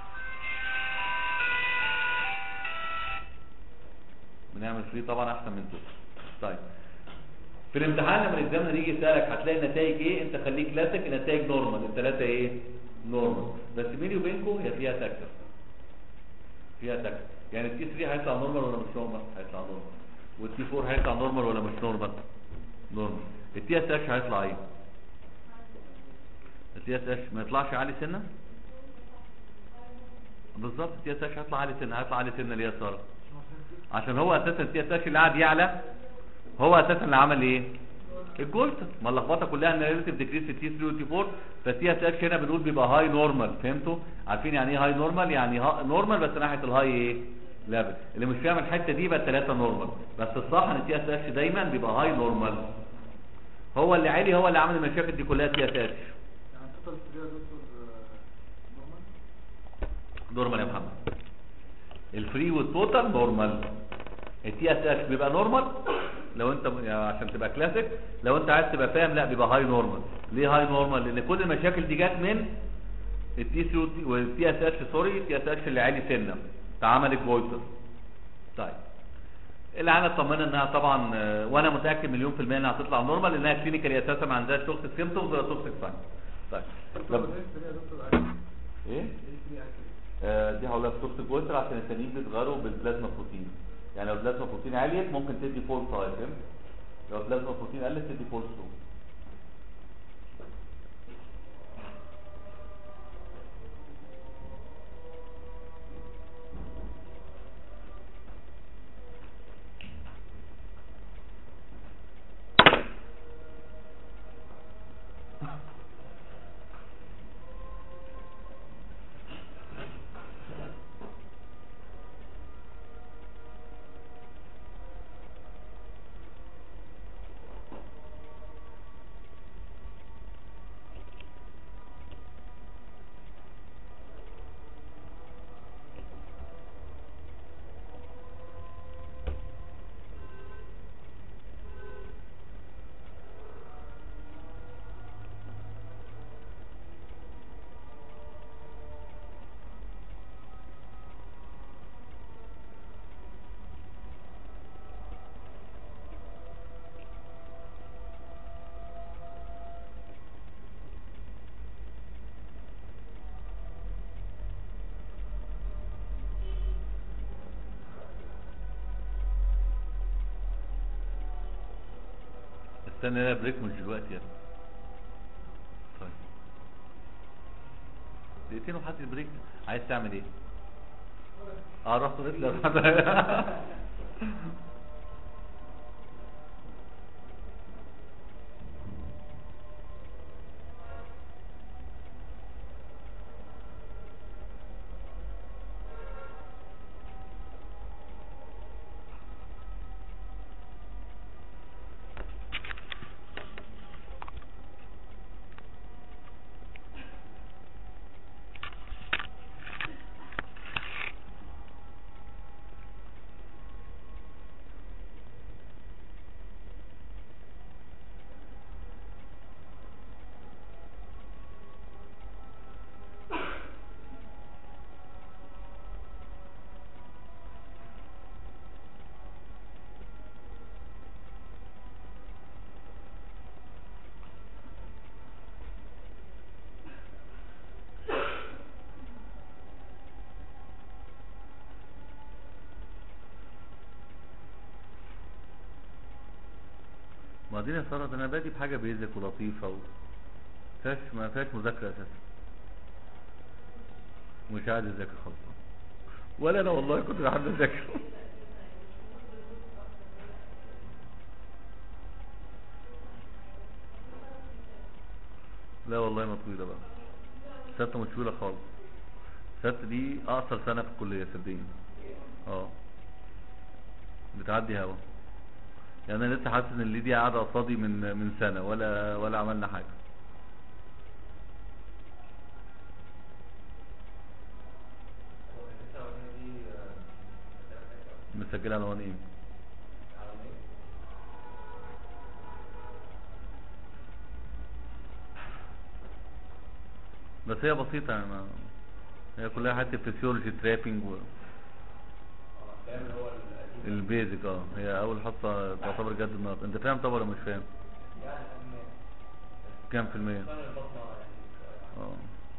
بنعمل فري طبعا احسن من كور طيب في الامتحان لما الزمن يجي يسالك هتلاقي النتائج ايه انت خليك كلاسيك النتائج نورمال الثلاثه ايه نورمال بس بيني وبينكم هي فيها تكر فيها تكر يعني التي 3 هيطلع نورمال ولا مش نورمال هيطلع نورمال والتي 4 هيطلع نورمال ولا مش نورمال نورمال التي اس اتش هيطلع ايه التي اس اتش ما يطلعش عالي سنه بالظبط التي اس اتش هيطلع عالي سنه هيطلع عالي سنه ليه يا ساره عشان هو اساسا التي اس اتش اللي قاعد يعلى هو اساسا اللي عمل ايه الجولتر ما اللخبطه كلها ان ريليتيف ديكريس في تي 3 وتي 4 فالتي اس اتش هنا بنقول بيبقى هاي نورمال فهمتوا عارفين يعني ايه هاي نورمال يعني ها نورمال بس ناحيه الهاي ايه ليفل اللي مش فاهم الحته دي يبقى الثلاثه نورمال بس الصح ان التي اس اتش دايما بيبقى هاي نورمال هو اللي عالي هو اللي عامل المشاكل دي كلها تي اس اتش يعني توتال ستريا دكتور نورمال نورمال يا محمد الفري والتوتال نورمال التي اس اتش بيبقى نورمال لو انت يعني عشان تبقى كلاسيك لو انت عايز تبقى فاهم لا بيبقى هاي نورمال ليه هاي نورمال لان كل المشاكل دي جت من التي 3 والتي اس اتش سوري التي اس اتش اللي عالي سنه فعمل الجويتر طيب العيانه اطمنا انها طبعا آه، وانا متاكد مليون في الميه انها هتطلع نورمال لانها كلينيكالي اساسا ما عندهاش توكسيك سيمتومز ولا توكسيك ساين طيب دكتور لما- ايه الفرق يا دكتور اكل ايه ايه الفرق اكل آه، دي هقول لك توكسيك جويتر عشان التانيين بيتغيروا بالبلازما بروتين يعني لو البلازما بروتين عاليه ممكن تدي فولس هاي فهمت لو البلازما بروتين قلت تدي فولس لو استنى لا بريك مش دلوقتي يا ابني. طيب دقيقتين وحد البريك عايز تعمل ايه اه رحت هتلر بعدين يا ساره ده انا بادي بحاجه بيزك ولطيفه و... فيهاش ما فيهاش مذاكره اساسا مش قاعد اذاكر خالص ولا انا والله كنت بحب اذاكر لا والله ما طويله بقى ستة مش طويله خالص ستة دي اقصر سنه في الكليه صدقني اه بتعدي هوا يعني انا لسه حاسس ان اللي دي قاعده قصادي من من سنه ولا ولا عملنا حاجه مسجله على وان ايه بس هي بسيطه يعني ما- هي كلها حته فيسيولوجي ترابنج و... البيزك اه هي اول حصه تعتبر جد النهارده انت فاهم طبعا ولا مش فاهم كام في المية اه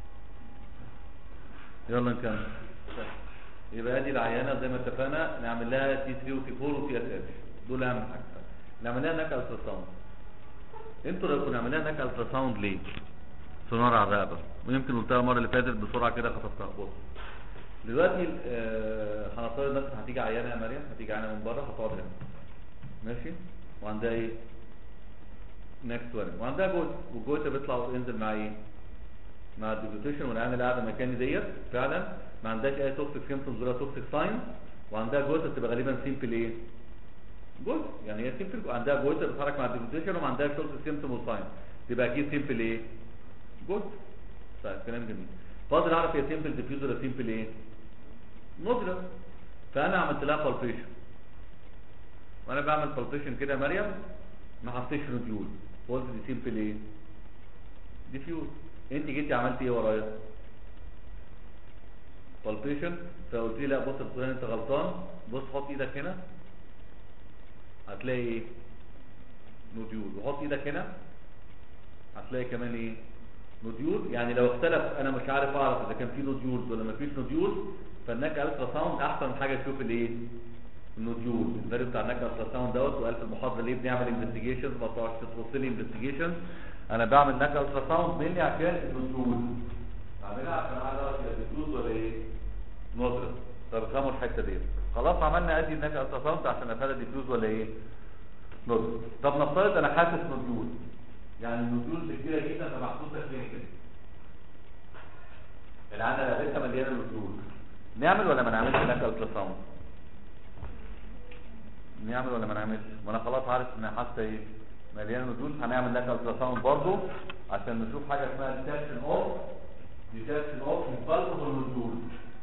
يلا نكمل يبقى ادي العيانه زي ما اتفقنا نعمل لها تي 3 وتي 4 وتي اس اتش دول اهم حاجه نعمل لها هناك الترا ساوند انتوا لو كنا عملنا هناك الترا ساوند ليه سونار على الرقبه ويمكن قلتها المره اللي فاتت بسرعه كده خطفتها بص دلوقتي آه، هنفترض مثلا هتيجي عيانه يا مريم هتيجي عيانه من بره هتقعد هنا ماشي وعندها ايه نكست وان وعندها جوت والجوت بيطلع وينزل مع ايه مع الديبيوتيشن والعيانه اللي قاعده مكاني ديت فعلا ما عندهاش اي توكسيك سيمبتومز ولا توكسيك ساين وعندها جوت بتبقى غالبا سيمبل ايه جوت يعني هي سيمبل عندها جوت بتتحرك مع الديبيوتيشن وما عندهاش توكسيك سيمبتوم وساين تبقى اكيد سيمبل ايه جود طيب كلام جميل فاضل اعرف هي سيمبل ديفيوز ولا سيمبل ايه نودلر فانا عملت لها بالبيشن وانا بعمل بالبيشن كده يا مريم ما حطيتش نوديول قلت دي سيمبل ايه ديفيوز انت جيتي عملتي ايه ورايا بالبيشن فقلت لي لا بص يا فلان انت غلطان بص حط ايدك هنا هتلاقي ايه نوديول وحط ايدك هنا هتلاقي كمان ايه نوديول يعني لو اختلف انا مش عارف اعرف اذا كان في نوديولز ولا ما فيش نوديولز فالناك الترا ساوند احسن حاجه تشوف الايه النوديول الفاليو بتاع الناك الترا ساوند دوت وقال في المحاضره ليه بنعمل انفستيجيشنز ما تقعدش تبص لي انفستيجيشن انا بعمل ناك الترا ساوند مينلي عشان النوديول بعملها عشان عايز اعرف هي ديفيوز ولا ايه نودرس فبفهموا الحته دي خلاص عملنا ادي الناك الترا ساوند عشان افهم ديفيوز ولا ايه نودرس طب نفترض انا حاسس نوديول يعني النوديول كبيره جدا فمحطوطه فين كده العاده لقيتها مليانه نوديول نعمل ولا ما نعملش هناك الترا ساوند نعمل ولا ما نعملش ما انا خلاص عارف ان حاسه ايه مليانه نوديول هنعمل لك الترا ساوند برضه عشان نشوف حاجه اسمها ديتكشن اوف ديتكشن اوف امبالسبل نوديول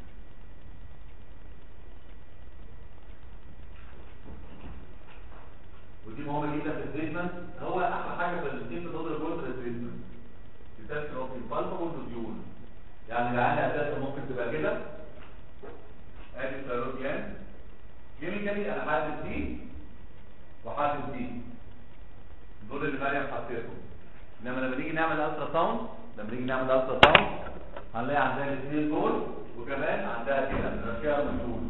ودي مهمه جدا في التريتمنت هو احلى حاجه في الاثنين في ضد الجزء التريتمنت ديتكشن اوف امبالسبل نوديول يعني العاده اساسا ممكن تبقى كده ادي الثيرويد جلاند كيميكالي انا حاسس دي وحاسس دي دول اللي مريم حسيتهم انما لما نيجي نعمل الترا ساوند لما نيجي نعمل الترا ساوند هنلاقي عندها الاثنين دول وكمان عندها كده نرشيها مشهور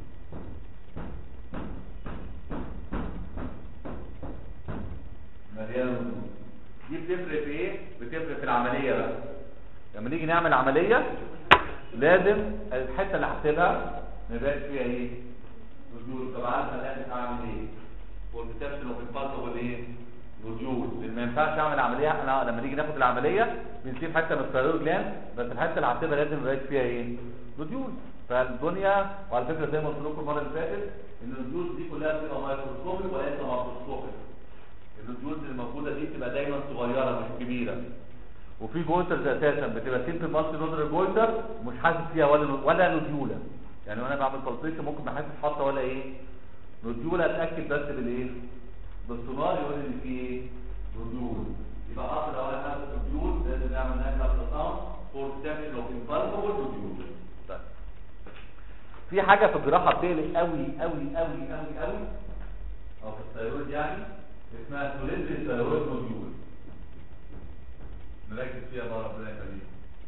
مليانه نزول دي بتفرق في ايه؟ بتفرق في العمليه بقى لما نيجي نعمل عمليه لازم الحته اللي هحسبها ما يبقاش فيها ايه؟ نزول طب عارف انا لازم اعمل ايه؟ والبتبسل وفي الفلسفه والايه؟ نزول لان ما ينفعش اعمل عمليه انا لما نيجي ناخد العمليه بنسيب حته من الثيرويد جلاند بس الحته اللي هحسبها لازم ما يبقاش فيها ايه؟ نزول فالدنيا وعلى فكره زي ما قلت لكم المره اللي فاتت ان النزول دي كلها بتبقى مايكروسكوبيك وليس ماكروسكوبيك النزول اللي موجوده دي بتبقى دايما صغيره مش كبيره وفي جويترز اساسا بتبقى سيمبل مالتي نودر جويتر مش حاسس فيها ولا ولا نوديولا يعني وانا بعمل بالبيشن ممكن ما احسش حاطه ولا ايه نوديولا اتاكد بس بالايه بالسونار يقول ان في ايه نوديول يبقى حاطط لو انا حاسس نوديول لازم نعمل ناكل التصام فور ديتكشن اوف امبالسبل نوديول في حاجه في الجراحه بتقلق قوي قوي قوي قوي قوي او في الثيرويد يعني اسمها سوليدري ثيرويد نوديول نركز فيها بقى ربنا يخليك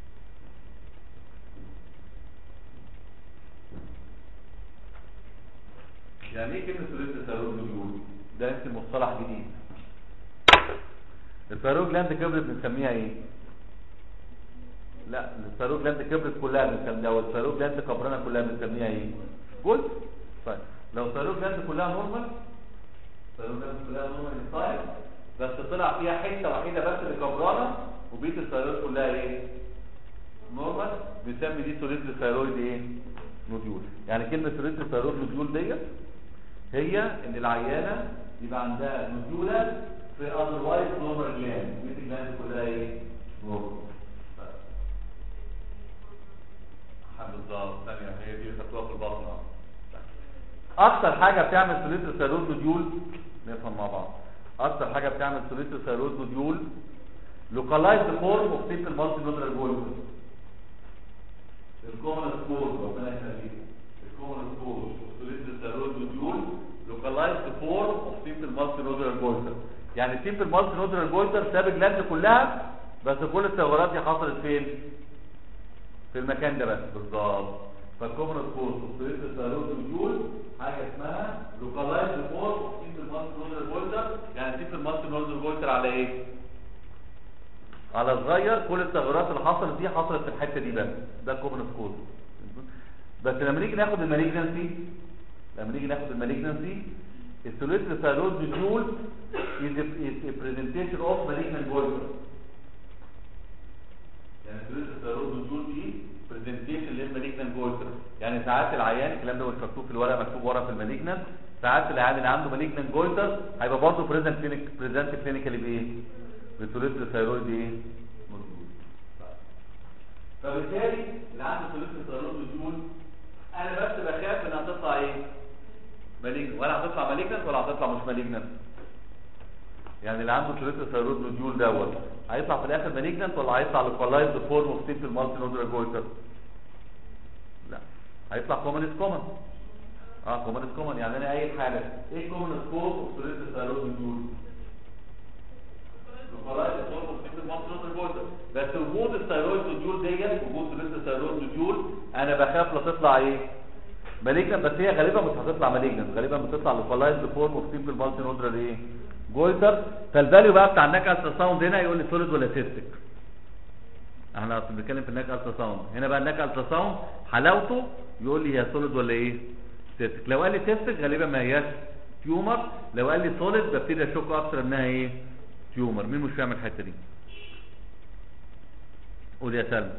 يعني ايه كلمه سوليدري ثيرويد نوديول ده يمكن مصطلح جديد الثيرويد جلاند كبرت بنسميها ايه لا الثيرويد جلاند كبرت كلها بنسميها او الثيرويد جلاند كبرانه كلها بنسميها ايه جزء طيب لو الثيرويد جلاند كلها نورمال الثيرويد جلاند كلها نورمال ستايل بس طلع فيها حته وحيده بس اللي كبرانه وبقيه الثيرويد كلها ايه نورمال بنسمي دي سوليدري ثيرويد ايه نوديول يعني كلمه سوليدري ثيرويد نوديول ديت هي ان العيانه يبقى عندها نوديولا في اذروايز نورمال جلاند بقيه الجلاند كلها ايه نورمال بالظبط ثانيه هي دي خدتوها في البطن اكتر حاجه بتعمل سوليدري ثيرويد نوديول نفهم مع بعض اكتر حاجه بتعمل سوليدري ثيرويد نوديول localized form of simple multinodular goiter الكومن سكور ربنا يخليك الكومن سكور of solitary thyroid nodule localized form of simple multinodular goiter يعني simple multinodular goiter ساب الجلاند كلها بس كل الثغرات دي حصلت فين في المكان ده بس بالظبط فالكومن سكور of solitary thyroid nodule حاجه اسمها localized form of simple multinodular goiter يعني simple multinodular goiter على ايه على صغير كل التغيرات اللي حصلت دي حصلت في الحته دي بس ده كومن سكور بس لما نيجي ناخد المالجنسي لما نيجي ناخد المالجنسي السوليتري ثايرويد نوديول is a, is a presentation of malignant goiter يعني السوليتري ثايرويد نوديول دي presentation للمالجنant goiter يعني ساعات العيان الكلام ده مش مكتوب في الورقه مكتوب ورا في المالجنant ساعات العيان اللي عنده malignant goiter هيبقى برضه بريزنت كلينيك بريزنت كلينيكالي بايه؟ بسوليتري ثايرويد ايه؟ نوديول فبالتالي اللي عنده سوليتري ثايرويد نوديول انا بس بخاف انها تطلع ايه؟ مالجنت ولا هتطلع مالجنت ولا هتطلع مش مالجنت يعني اللي عنده سوليتري ثايرويد نوديول دوت هيطلع في الاخر مالجنت ولا هيطلع لوكالايزد فورم اوف سيمبل مالتي نودولار جويتر لا هيطلع كومن از كومن اه كومن كومن يعني انا اي حاله ايه كومن سكوب اوف سوليد ثايرويد نوديول خلاص بس وجود الثايرويد نوديول ديت وجود سوليد الثايرويد نوديول انا بخاف لا تطلع ايه مالجنت بس هي غالبا مش هتطلع مالجنت غالبا بتطلع لوكالايزد فورم اوف سيمبل مالتي نودرال ايه جويتر فالفاليو بقى بتاع الناك الترا ساوند هنا يقول لي سوليد ولا سيستك احنا اصلا بنتكلم في الناك الترا ساوند هنا بقى الناك الترا ساوند حلاوته يقول لي هي سوليد ولا ايه سيستك لو قال لي سيستك غالبا ما هياش تيومر لو قال لي سوليد ببتدي اشك اكتر انها ايه تيومر مين مش فاهم الحته دي قول يا سلمى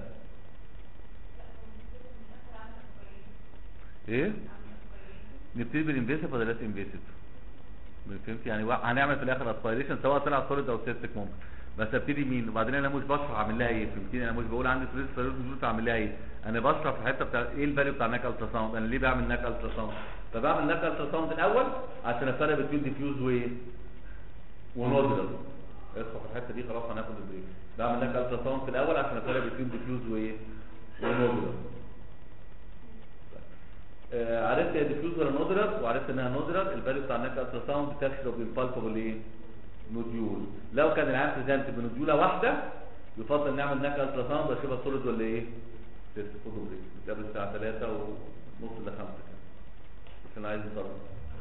ايه نبتدي بالانفيسيف ولا لا انفيسيف فهمت يعني وا- هنعمل في الاخر اسبيريشن سواء طلع سوليد او سيستك ممكن بس ابتدي مين وبعدين انا مش بشرح اعمل لها ايه فهمتني انا مش بقول عندي سوليد سوليد نزول اعمل لها ايه انا بشرح في الحته بتاع ايه الفاليو بتاع الناك الترا ساوند انا ليه بعمل ناك الترا ساوند فبعمل ناك الترا ساوند الاول عشان افرق بين ديفيوز وايه ونودلر ادخل في الحته دي خلاص هناخد البريك بعمل ناك الترا ساوند في الاول عشان افرق بين ديفيوز وايه ونودلر آه، عرفت هي ديفيوز ولا نودرال وعرفت انها نودرال الفاليو بتاع الناك الترا ساوند بتشرب بالبالبابل ايه نوديول لو كان العام بريزنت بنوديوله واحده يفضل نعمل ناك الترا ساوند اشوفها سوليد ولا ايه تست خدوا بريك نتقابل الساعه 3 ونص ل 5 كده عشان عايز يصلي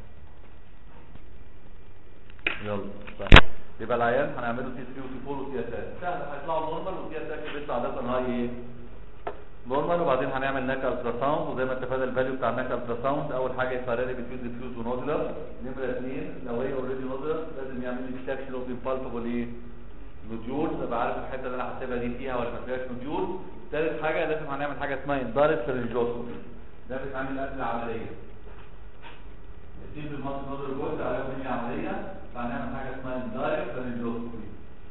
يلا طيب. يبقى العيان هنعمله تي 3 وتي 4 وتي اس سهل هيطلعوا نورمال وتي اس بيطلع عاده هاي ايه نورمال وبعدين هنعمل ناك الترا ساوند وزي ما اتفقنا الفاليو بتاع الناك الترا ساوند اول حاجه يقرر لي بتفيوز ديفيوز ونودولار نمره اثنين لو هي اوريدي نودولار لازم يعمل لي ديتكشن اوف امبالبابل ايه نوديول ابقى عارف الحته اللي انا هحسبها دي فيها ولا ما فيهاش نوديول ثالث حاجه لازم هنعمل حاجه اسمها اندايركت سيرنجوسكوبي ده بيتعمل قبل العمليه التيم المصري نودولار جوز على من العمليه فهنعمل حاجه اسمها اندايركت سيرنجوسكوبي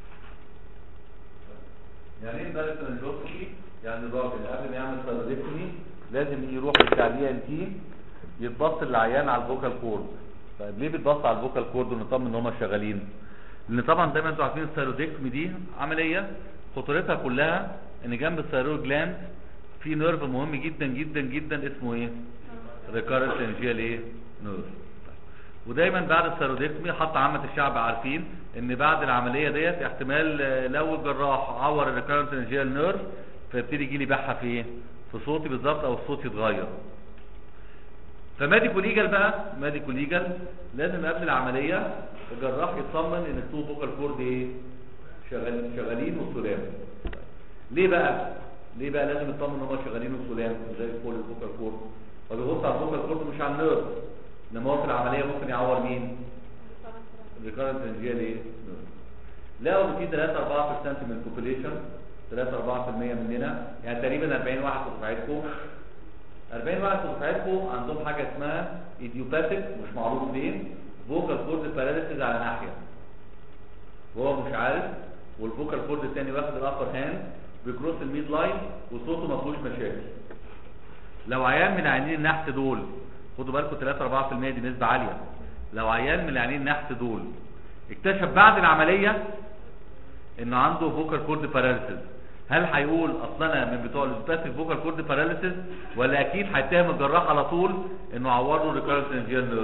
يعني ايه اندايركت سيرنجوسكوبي يعني الراجل قبل ما يعمل سيرودكتومي لازم يروح بتاع الاي ان تي يتبص للعيان على الفوكال كورد طيب ليه بتبص على الفوكال كورد ونطمن ان هم شغالين لان طبعا زي ما انتم عارفين السيرودكتومي دي عمليه خطورتها كلها ان جنب الثيرويد جلاند في نيرف مهم جدا جدا جدا اسمه ايه ريكارنت انجيال ايه نيرف ودايما بعد السيرودكتومي حتى عامه الشعب عارفين ان بعد العمليه ديت احتمال آه، لو الجراح عور الريكارنت انجيال نيرف فيبتدي يجي لي بحه في ايه في صوتي بالظبط او الصوت يتغير فميديكو ليجال بقى ميديكو ليجال لازم قبل العمليه الجراح يطمن ان التو فوكال كورد ايه شغال شغالين وسلام ليه بقى ليه بقى لازم يطمن ان هم شغالين وسلام زي الفول الفوكال كورد فبيبص على الفوكال كورد مش على النيرف انما هو في العمليه ممكن يعور مين الريكارنت انجيال ايه لقوا ان في 3 4% من البوبوليشن 3 4% مننا يعني تقريبا 40 واحد في دفعتكم 40 واحد في دفعتكم عندهم حاجه اسمها ايديوباثيك مش معروف ليه فوكال كورد باراليسيس على ناحيه وهو مش عارف والفوكال كورد الثاني واخد الابر هاند بيكروس الميد لاين وصوته ما فيهوش مشاكل لو عيان من عيانين النحت دول خدوا بالكم 3 4% دي نسبه عاليه لو عيان من عيانين النحت دول اكتشف بعد العمليه انه عنده فوكال كورد باراليسيس هل هيقول اصل انا من بتوع الاسباتيك فوكال كورد باراليسيس ولا اكيد هيتهم الجراح على طول انه عور له ريكارنت انجيال نيرف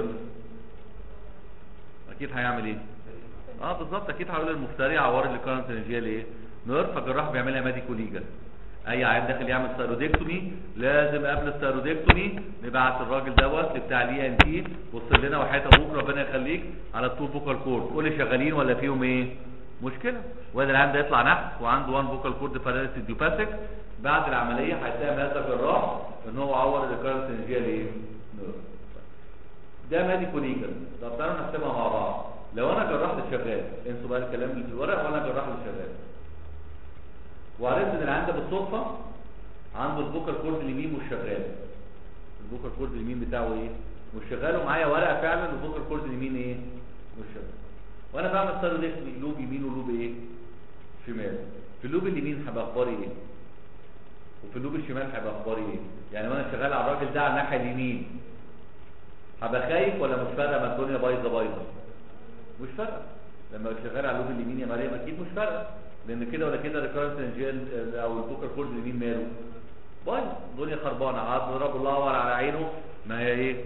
اكيد هيعمل ايه اه بالظبط اكيد هيقول المفتري عور الريكارنت انجيال ايه نيرف فالجراح بيعملها ميديكو ليجال اي عيان داخل يعمل سيرودكتومي لازم قبل السيرودكتومي نبعت الراجل دوت بتاع الاي ان تي بص لنا وحياه ابوك ربنا يخليك على التو فوكال كورد قول لي شغالين ولا فيهم ايه مشكله وادي العيان ده يطلع نحت وعنده وان فوكال كورد باراليسيس ديوباثيك بعد العمليه هيتهم هذا الجراح ان هو عور الريكارنت انجيال ايه نيرف. ده ميديكو ليجال طب تعالوا نحسبها مع بعض لو انا جراح اللي شغال انسوا بقى الكلام اللي في الورق وانا جراح اللي شغال وعرفت ان العيان ده بالصدفه عنده الفوكال كورد اليمين مش شغال الفوكال كورد اليمين بتاعه ايه مش شغال ومعايا ورقه فعلا الفوكال كورد اليمين ايه مش شغال وانا بعمل سيرودكتومي لوب يمين ولوب ايه شمال في اللوب اليمين هيبقى اخباري ايه وفي اللوب الشمال هيبقى اخباري ايه يعني وانا شغال على الراجل ده على الناحيه اليمين هبقى خايف ولا مش فارقه ما الدنيا بايظه بايظه مش فارقه لما شغال على اللوب اليمين يا مريم اكيد مش فارقه لان كده ولا كده ريكارنت انجيل او الفوكال كورد اليمين ماله بايظ الدنيا خربانه قعد ضرب الله اكبر على عينه ما هي ايه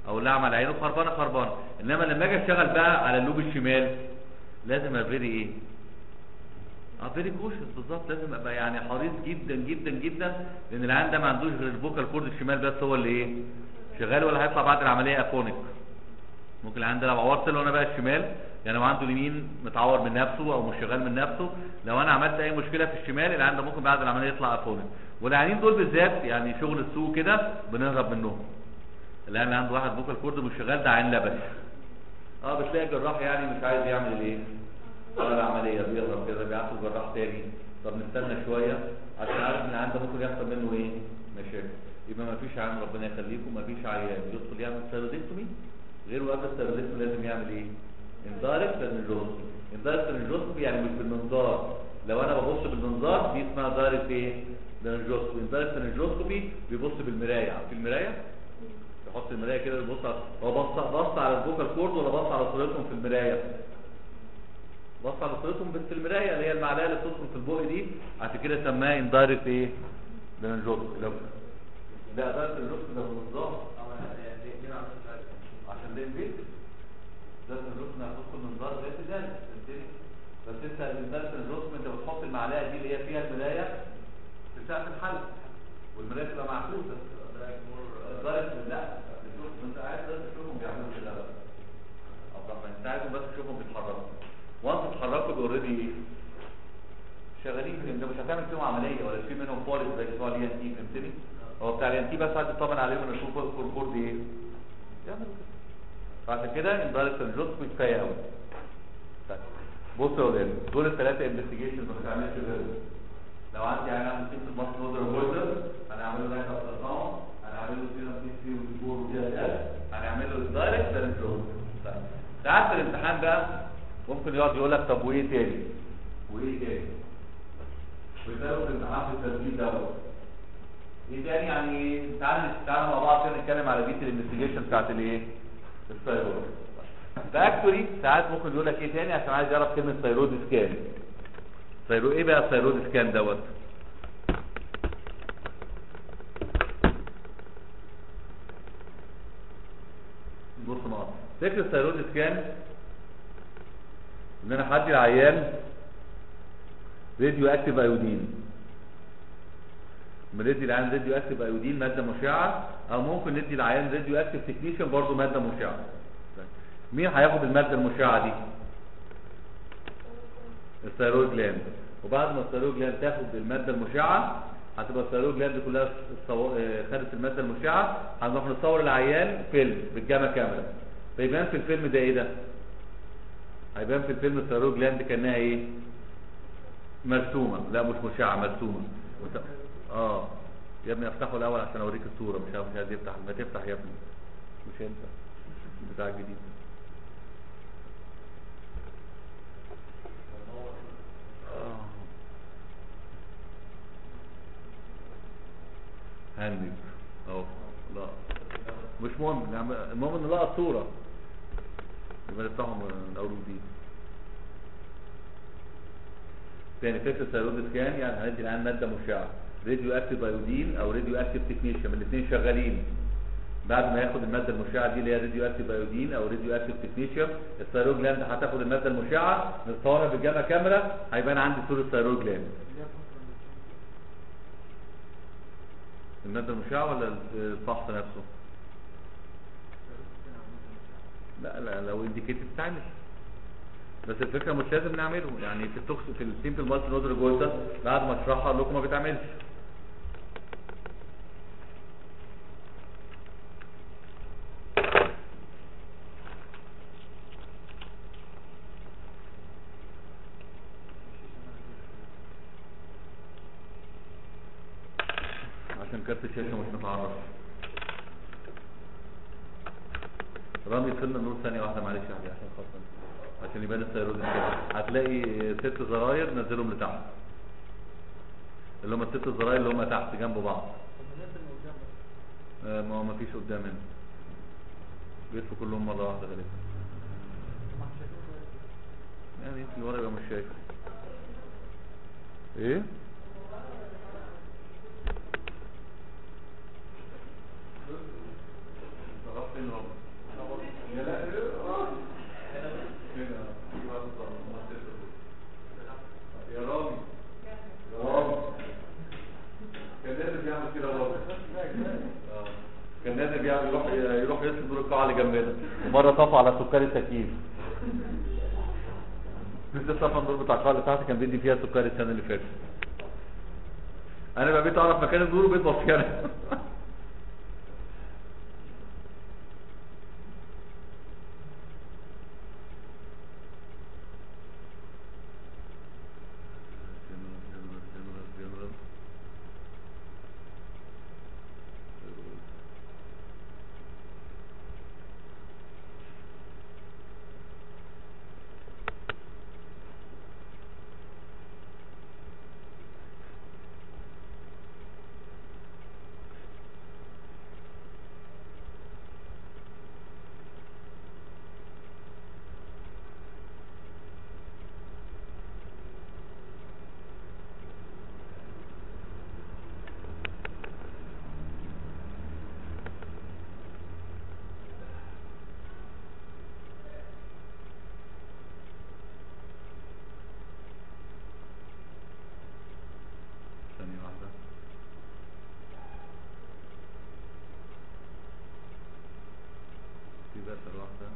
او اللي اعمل عينه خربانه خربانه انما لما اجي اشتغل بقى على اللوب الشمال لازم افيري ايه اه فيري كوشس بالظبط لازم ابقى يعني حريص جدا جدا جدا لان العيان ده ما عندوش غير الفوكال كورد الشمال بس هو اللي ايه شغال ولا هيطلع بعد العمليه افونيك ممكن العيان ده لو عورت له انا بقى الشمال يعني لو عنده اليمين متعور من نفسه او مش شغال من نفسه لو انا عملت اي مشكله في الشمال العيان ده ممكن بعد العمليه يطلع افونيك والعيانين دول بالذات يعني شغل السوق كده بنهرب منهم العيان اللي عنده واحد فوكال كورد مش شغال ده عين لبش اه بتلاقي الجراح يعني مش عايز يعمل الايه ولا العمليه بيهرب كده بيعرف الجراح تاني طب نستنى شويه عشان عارف ان العيان ده ممكن يحصل منه ايه مشاكل يبقى ما فيش عيان ربنا يخليكم ما فيش عيان يدخل يعمل سيرودكتومي غير وقت السيرودكتومي لازم يعمل ايه اندايركت للجوست اندايركت للجوست يعني مش بالمنظار لو انا ببص بالمنظار دي اسمها دايركت ايه للجوست اندايركت للجوستومي بيبص بالمرايه في المرايه يحط المرايه كده يبص على- هو بص بص على الفوكال كورد ولا بص على صورتهم في المرايه بص على صورتهم بس في المرايه اللي هي المعلقه اللي بتدخل في البق دي عشان كده سماها اندايركت ايه للجوست لو لا دايركت للجوست ده بالنظام عشان ده البيت ده الركن هتدخل من ظهر بيت ذلك فهمتني بس انت الانسان الركن انت بتحط المعلقه دي اللي هي فيها المرايه في سقف الحلق والمرايه تبقى معكوسه الدايركت لا الركن انت عايز بس تشوفهم بيعملوا كده بقى عبد الرحمن انت عايزهم بس تشوفهم بيتحركوا وانت اتحركوا اوريدي ايه شغالين في انت مش هتعمل فيهم عمليه ولا في منهم فارق زي بتوع اليان تي فهمتني هو بتاع اليان تي بس عايز تطمن عليهم ان اشوف الكورد ايه يعمل كده فعشان كده اندايركت الجوست مش كفايه قوي طيب بصوا يا ولاد دول الثلاثه انفستيجيشن ما بتعملش غيرهم لو عندي انا عامل سيستم مصر نودر بويزر هنعمله لايت التراساوند هنعمله سيرم تي سي وسبور ودي اس هنعمله دايركت للجوست طيب ساعات في الامتحان بقى ممكن يقعد يقول لك طب وايه تاني وايه تاني ويسالوا في الامتحان في التسجيل دوت ايه تاني يعني تعالى تعالى مع بعض كده نتكلم على بيت الانفستيجيشن بتاعت الايه الثايرويد فاكتوري ساعات ممكن يقول لك ايه تاني عشان عايز يعرف كلمه ثايرويد سكان ثايرويد ايه بقى الثايرويد سكان دوت بص معايا فكره الثايرويد سكان ان انا هدي العيان راديو اكتيف ايودين بندي العيان راديو اكتيف ايودين ماده مشعه او ممكن ندي العيان راديو اكتيف تكنيشن برضه ماده مشعه مين هياخد الماده المشعه دي الثيرويد جلاند وبعد ما الثيرويد جلاند تاخد الماده المشعه هتبقى الثيرويد جلاند كلها صو... آه، خدت الماده المشعه هنروح نصور العيان فيلم بالجاما كاميرا فيبان في الفيلم ده ايه ده هيبان في الفيلم الثيرويد جلاند كانها ايه مرسومه لا مش مشعه مرسومه وت... اه يا ابني افتحه الاول عشان اوريك الصوره مش عارف مش عايز يفتح ما تفتح يا ابني مش انت بتاع الجديد آه. هنج اهو لا مش مهم نعمل- المهم ان نلقط صوره يبقى نفتحه من اول وجديد تاني فكره الثيرويد سكان يعني هندي الان ماده مشعه راديو اكتيف ايودين او راديو اكتيف تكنيشن من الاثنين شغالين بعد ما ياخد الماده المشعه دي اللي هي راديو اكتيف ايودين او راديو اكتيف تكنيشن الثيرويد جلاند هتاخد الماده المشعه نصورها بالجاما كاميرا هيبان عندي صوره الثيرويد جلاند الماده المشعه ولا الفحص نفسه لا لا لو انديكيتد تعمل بس الفكره مش لازم نعمله يعني في التوكس في السيمبل مالتي نودر جولتا بعد ما اشرحها لكم ما بيتعملش عشان كارت الشاشه مش متعرف رامي فيلم النور ثانية واحدة معلش يا حبيبي عشان خاطر عشان يبان الثيرويد كده هتلاقي ست زراير نزلهم لتحت اللي هم الست زراير اللي هم تحت جنب بعض آه، ما هو ما فيش قدام هنا بيلفوا كلهم مرة واحدة غالبا يعني يمكن ورا يبقى مش شايف ايه طرف فين رامي جنبنا ومره طفوا على سكر التكييف لسه صفا النور بتاع القاعه اللي تحت كان بيدي فيها سكر السنه اللي فاتت انا بقى بقيت اعرف مكان النور وبقيت بطفي انا ثانية واحدة في بس واحدة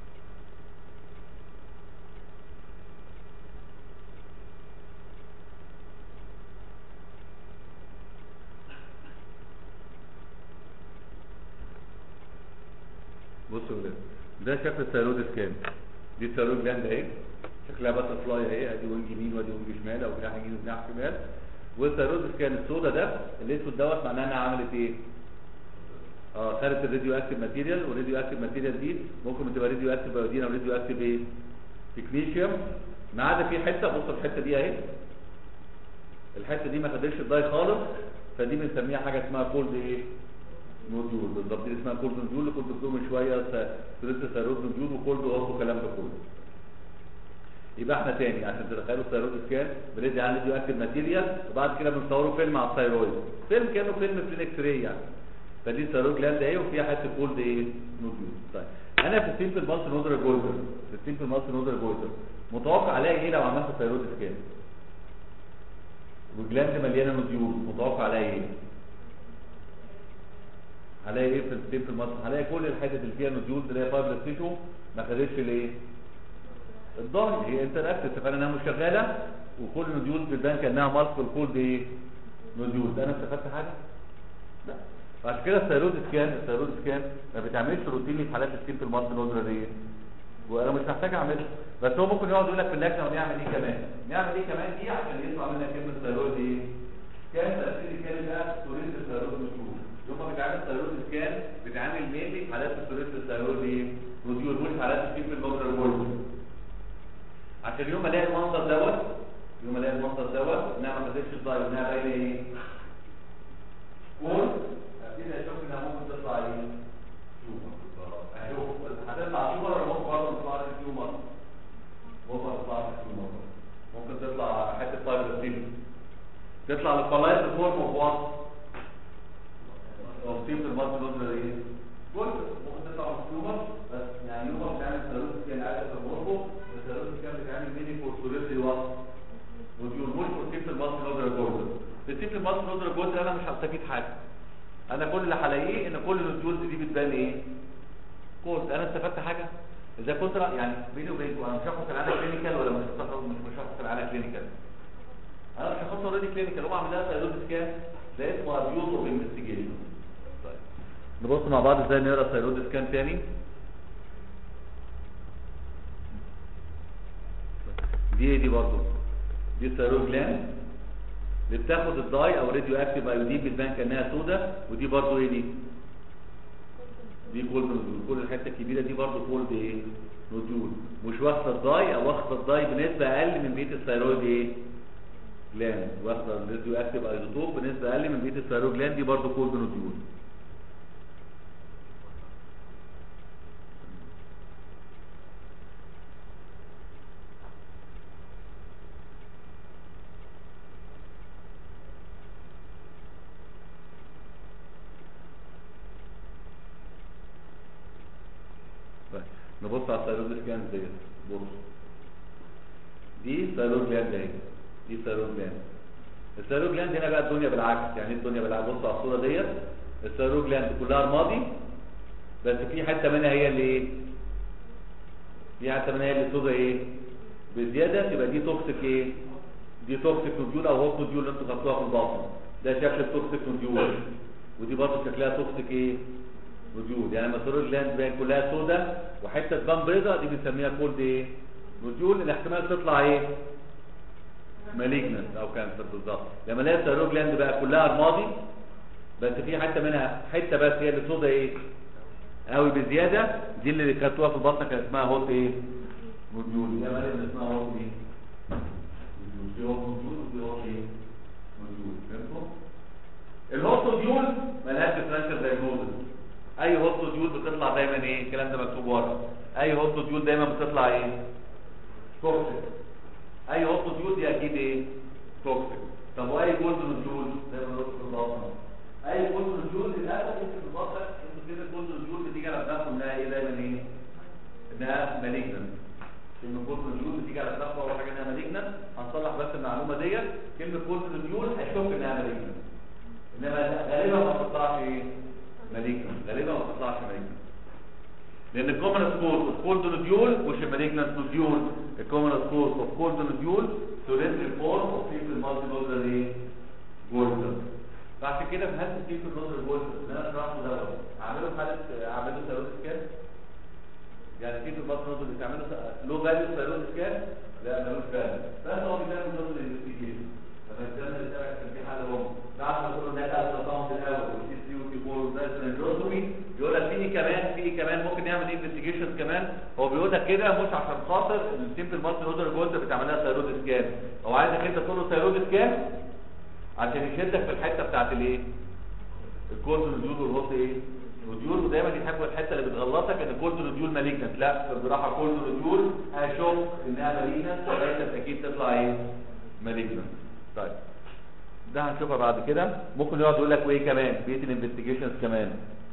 بصوا يا ولاد ده شكل الثيرويد سكان دي الثيرويد جلاند اهي شكلها بس فلاي اهي ادي وينج يمين وادي وينج شمال او جناح يمين وجناح شمال والثيرويد سكان السودا ده الاسود دوت معناه انها عملت ايه؟ اه خدت الراديو اكتيف ماتيريال والراديو اكتيف ماتيريال دي ممكن تبقى راديو اكتيف بايودين او راديو اكتيف ايه؟ تكنيشيوم ما عدا في حته بص الحته دي اهي الحته دي ما خدتش الداي خالص فدي بنسميها حاجه اسمها كولد ايه؟ نوديول بالظبط دي اسمها كولد نوديول اللي كنت بتقول من شويه ثيرويد ثيرويد نوديول وكولد اورثو والكلام ده كله يبقى احنا تاني عشان تتخيلوا الثيرويد سكان بندي على راديو اكتيف ماتيريال وبعد كده بنصوره فيلم على الثيرويد فيلم كانه فيلم في الاكس راي يعني فدي الثيرويد جلاند اهي وفيها حته كولد ايه نوديول طيب انا في السيمبل مالتي نودر جويتر في السيمبل مالتي نودر جويتر متوقع الاقي ايه لو عملت ثيرويد سكان وجلاند مليانه نوديول متوقع الاقي ايه هلاقي ايه في السيمبل مالتي هلاقي كل الحتت اللي فيها نوديول اللي هي فايبرس تيشو ما خدتش الايه الظاهر هي انتراكتيف اتفقنا انها مش شغاله وكل نوديول بتبان كانها مالتيبل كولد ايه نوديول انا استفدت حاجه لا عشان كده الثيرويد سكان الثيرويد سكان ما بتعملش روتيني في حالات السيمبل مالتي نودر دي وانا مش محتاج اعملها بس هو ممكن يقعد يقول لك في اللجنه ونعمل ايه كمان نعمل ايه كمان دي عشان يطلع منها كلمه ثيرويد ايه كان تاثير الكلمه ده توريد الثيرويد مشهور يوم ما بيتعمل ثيرويد سكان بيتعمل مينلي في حالات التوريد الثيرويد ايه نوديول مش في حالات السيمبل نودر جولد عشان يوم ما الاقي المنظر دوت يوم ما الاقي المنظر دوت انها ما خدتش الضايل انها باينه ايه كور ابتدي اشوف انها ممكن تطلع ايه تيومر اشوف بس هتطلع تيومر ولا ممكن برضه تطلع لي تيومر ممكن تطلع لي تيومر ممكن تطلع حته فايبر ستيل تطلع للقلايد فورم اوف وات او ستيل المالتي نودر ايه كل ممكن تطلع من تيومر بس يعني يوم ما بتعمل ثيرويد سكان عادي في المورفو الثيرويد سكان بتعمل ميني فورسوليتري وات وديول مش في المالتي نودر جوردن في التيب المالتي نودر جوردن انا مش هستفيد حاجه انا كل اللي هلاقيه ان كل النوديولز دي بتبان ايه كولد انا استفدت حاجه اذا كنت رأ- يعني بيني وبينكم انا مش هاخد العينه كلينيكال ولا مش هاخد مش مش هاخد العينه كلينيكال انا مش هاخد اوريدي كلينيكال هو عامل لها ثيرويد سكان ده اسمه ابيوز اوف انفستيجيشن طيب نبص مع بعض ازاي نقرا ثيرويد سكان تاني دي ايه دي برضه دي الثيرويد جلاند اللي بتاخد الداي او راديو اكتيف ايودين بتبان كانها سودا ودي برضو ايه دي دي كولد نودول كل الحته الكبيره دي برضو كولد ايه نودول مش واخده الداي او واخده الداي بنسبه اقل من بقيه الثيرويد ايه جلاند واخده الراديو اكتيف ايزوتوب بنسبه اقل من بقيه الثيرويد جلاند دي برضو كولد نودول طيب نبص على الثيرويد سكان ديت بص دي ثيرويد جلاند اهي دي ثيرويد جلاند الثيرويد جلاند هنا بقى الدنيا بالعكس يعني ايه الدنيا بالعكس بص على الصوره ديت الثيرويد جلاند كلها رمادي بس في حته منها هي اللي ايه في حته منها هي اللي سودا ايه بزياده تبقى دي توكسيك ايه دي توكسيك نوديول او هوت نوديول اللي انتوا خدتوها في البطن ده شكل التوكسيك نوديول ودي برضه شكلها توكسيك ايه نوديول يعني لما الثيرويد جلاند باين كلها سودا وحته تبان بيضاء دي بنسميها كولد ايه نوديول الاحتمال تطلع ايه مالجنس او كانسر بالظبط لما الاقي الثيرويد جلاند بقى كلها رمادي بس في حته منها حته بس هي اللي سودا ايه قوي بزياده دي اللي خدتوها في البطن كان اسمها هوت ايه نوديول هي مالجنس اسمها هوت ايه نوديول في هوت نوديول وفي هوت ايه نوديول فهمتوا الهوت نوديول ملهاش ديفرنشال دايجنوزس اي هوت نوديول بتطلع دايما ايه الكلام ده مكتوب ورا اي هوت نوديول دايما بتطلع ايه توكسيك اي هوت نوديول دي اكيد ايه توكسيك طب واي جولد نوديول زي ما قلت في البطن اي جولد نوديول للاسف انت في البطن انت كده الجولد نوديول بتيجي على دماغكم انها ايه دايما ايه انها مالجنت كلمة جولد نوديول بتيجي على دماغكم اول حاجه انها مالجنت هنصلح بس المعلومه ديت كلمة جولد نوديول هيشك انها مالجنت انما غالبا ما بتطلعش ايه مالجنت غالبا ما بتطلعش مالجنت لان الكومن سكور اوف كولد نوديول مش المالجنت نوديول الكومن سكور اوف كولد نوديول سوليدري فورم اوف فيبل مالتي نودر ايه جولد بعد كده في هذا الفيبل نودر جولد ان انا شرحته دوت اعمله في حاله اعمله ثيرويد سكان يعني فيبل مالتي نودر اللي تعمله لو فاليو ثيرويد سكان لا ملوش فاليو بس هو بيعمل نودر انفستيجيشن لما الزمن اللي تابع كان في حاله هم بعد ما كله ده التطعم الاول والسي سي وفي فور وده الجلوسومي يقول لك في كمان في كمان ممكن نعمل انفستيجيشن كمان هو بيقول لك كده مش عشان خاطر السيمبل مالتي نودر جولد بتعملها ثيرويد سكان هو عايزك انت تقول له ثيرويد سكان عشان يشدك في الحته بتاعت الايه الكولد نوديول والهوت ايه نوديول ودايما يحبوا الحته اللي بتغلطك ان الكولد نوديول مالجنت لا في الجراحه كولد نوديول هشوف انها مالجنت وليست اكيد تطلع ايه مالجنت طيب ده هنشوفها بعد كده ممكن يقعد يقول لك وايه كمان بيت انفستيجيشنز كمان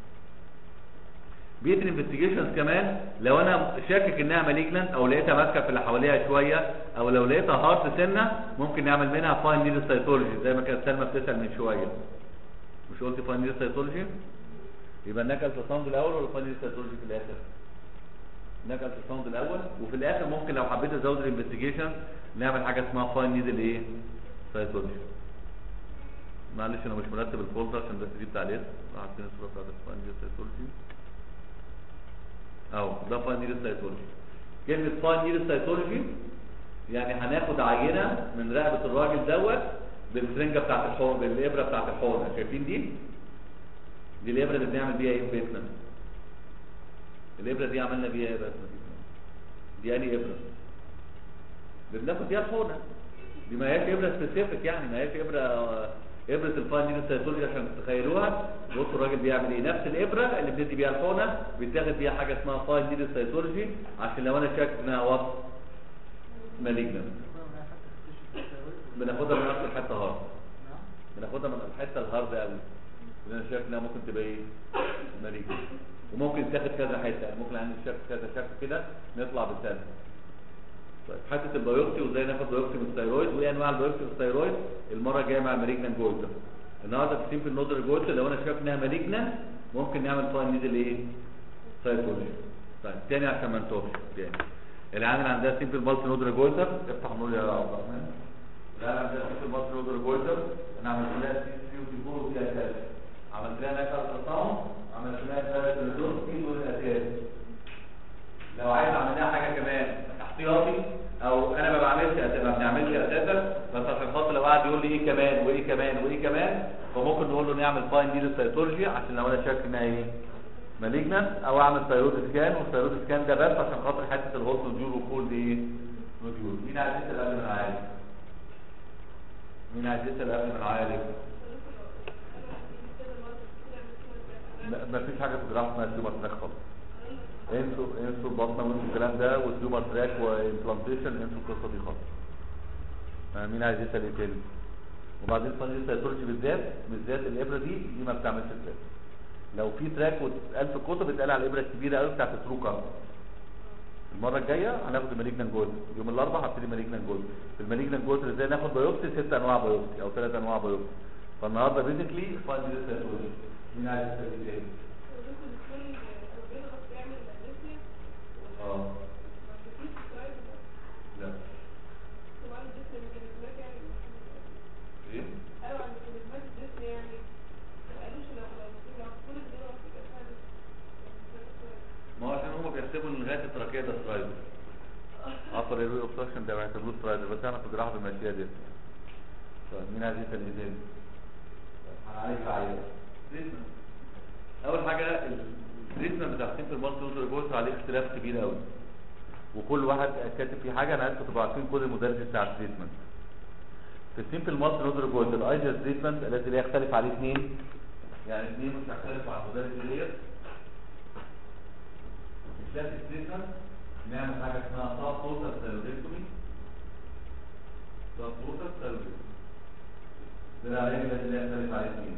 بيت انفستيجيشنز كمان لو انا شاكك انها مالجنت او لقيتها ماسكه في اللي حواليها شويه او لو لقيتها هارت سنه ممكن نعمل منها فاين نيدل سيتولوجي زي ما كانت سلمى بتسال من شويه مش قلت فاين نيدل سيتولوجي يبقى النكال التراوند الاول ولا فاين نيدل سيتولوجي في الاخر النكال التراوند الاول وفي الاخر ممكن لو حبيت ازود الانفستيجيشن نعمل حاجه اسمها فاين نيدل ايه سيتولوجي معلش انا مش مرتب الفولدر عشان بس دي بتاع الاسم حاطين الصوره بتاعت فاين نيدل سيتولوجي اهو ده فاين نيدل سيتولوجي كلمه فاين نيدل سيتولوجي يعني هناخد عينه من رقبه الراجل دوت بالسرنجه بتاعت الحقن بالابره بتاعت الحقنه شايفين دي دي الابره اللي بنعمل بيها ايه في بيتنا الابره دي عملنا بيها ايه بس دي انهي ابره اللي بناخد بيها الحقنه دي ما هياش ابره سبيسيفيك يعني ما هياش ابره ابره الفاين نيدل سيتولوجي عشان تتخيلوها بصوا الراجل بيعمل ايه نفس الابره اللي بندي بيها الحقنه بيتاخد بيها حاجه اسمها فاين نيدل سيتولوجي عشان لو انا شاكك انها وصف مالجنت بناخدها من نفس الحته هارد بناخدها من الحته الهارد قوي اللي انا شايف انها ممكن تبقى ايه مالجنت وممكن تاخد كذا حته يعني ممكن عندي شك كذا شك كده نطلع بسنه طيب حته البيوبسي وازاي ناخد بيوبسي من الثيرويد وايه انواع البيوبسي في الثيرويد المره الجايه مع مالجنان جولد النهارده في في النودر جولد لو انا شايف انها مالجنان ممكن نعمل فاين نيدل ايه سايتولوجي طيب تاني عشان ما نتوهش تاني العيان اللي عندها سيمبل مالتي نودر جولدر افتح النور يا عبد الرحمن العيان اللي عندها سيمبل مالتي نودر جولدر انا عملت لها سي سي وسي فور وفيها كذا عملت لها نكال تطعم عملت لها ثلاث ريزورس والاساس لو عايز اعمل لها حاجه كمان احتياطي او انا ما بعملش أساسا ما بنعملش اساسا بس عشان خاطر لو قعد يقول لي ايه كمان وايه كمان وايه كمان فممكن نقول له نعمل فاين نيدل سيتولوجي عشان لو انا شاك انها ايه مالجنت او اعمل ثيرويد سكان والثيرويد سكان ده بس عشان خاطر حته الهوت نوديول والكول دي ايه نوديول مين عايز يسال قبل ما عارف مين عايز يسال قبل ما عارف ما فيش حاجه في جراحه اسمها تيومر تراك خالص انسوا انسوا البطنه وانسوا الكلام ده والتيومر تراك وامبلانتيشن انسوا القصه دي خالص آه، مين عايز يسال ايه تاني وبعدين فانيل سيتولوجي بالذات بالذات الابره دي دي ما بتعملش تراك لو في تراك واتقال في الكتب اتقال على الابره الكبيره قوي بتاعت التروكا المره الجايه هناخد المالجنان جولد يوم الاربعاء هبتدي مالجنان جولد في المالجنان جولد ازاي ناخد بايوبسي ست انواع بايوبسي او ثلاث انواع بايوبسي فالنهارده بيزيكلي فاينل سيتولوجي مين عايز يسال ايه تاني اوسترايزر بس انا في الجراحه بالماشيه دي طيب مين عايز يسال ايه تاني؟ هنعالج العيان تريتمنت اول حاجه التريتمنت بتاع السيمبل مالتي نودولار ريبورت عليه اختلاف كبير قوي وكل واحد كاتب فيه حاجه انا عايزكم تبقوا عارفين كود المدرس بتاع التريتمنت في السيمبل مالتي نودولار ريبورت الايديال تريتمنت الذي لا يختلف عليه اثنين يعني اثنين مش هيختلفوا عن المدرس ديت الكلاسيك تريتمنت نعمل حاجه اسمها ساب توتال سيرودكتومي ساب توتال سيرودكتومي ده العلاج الذي لا يختلف عليه اثنين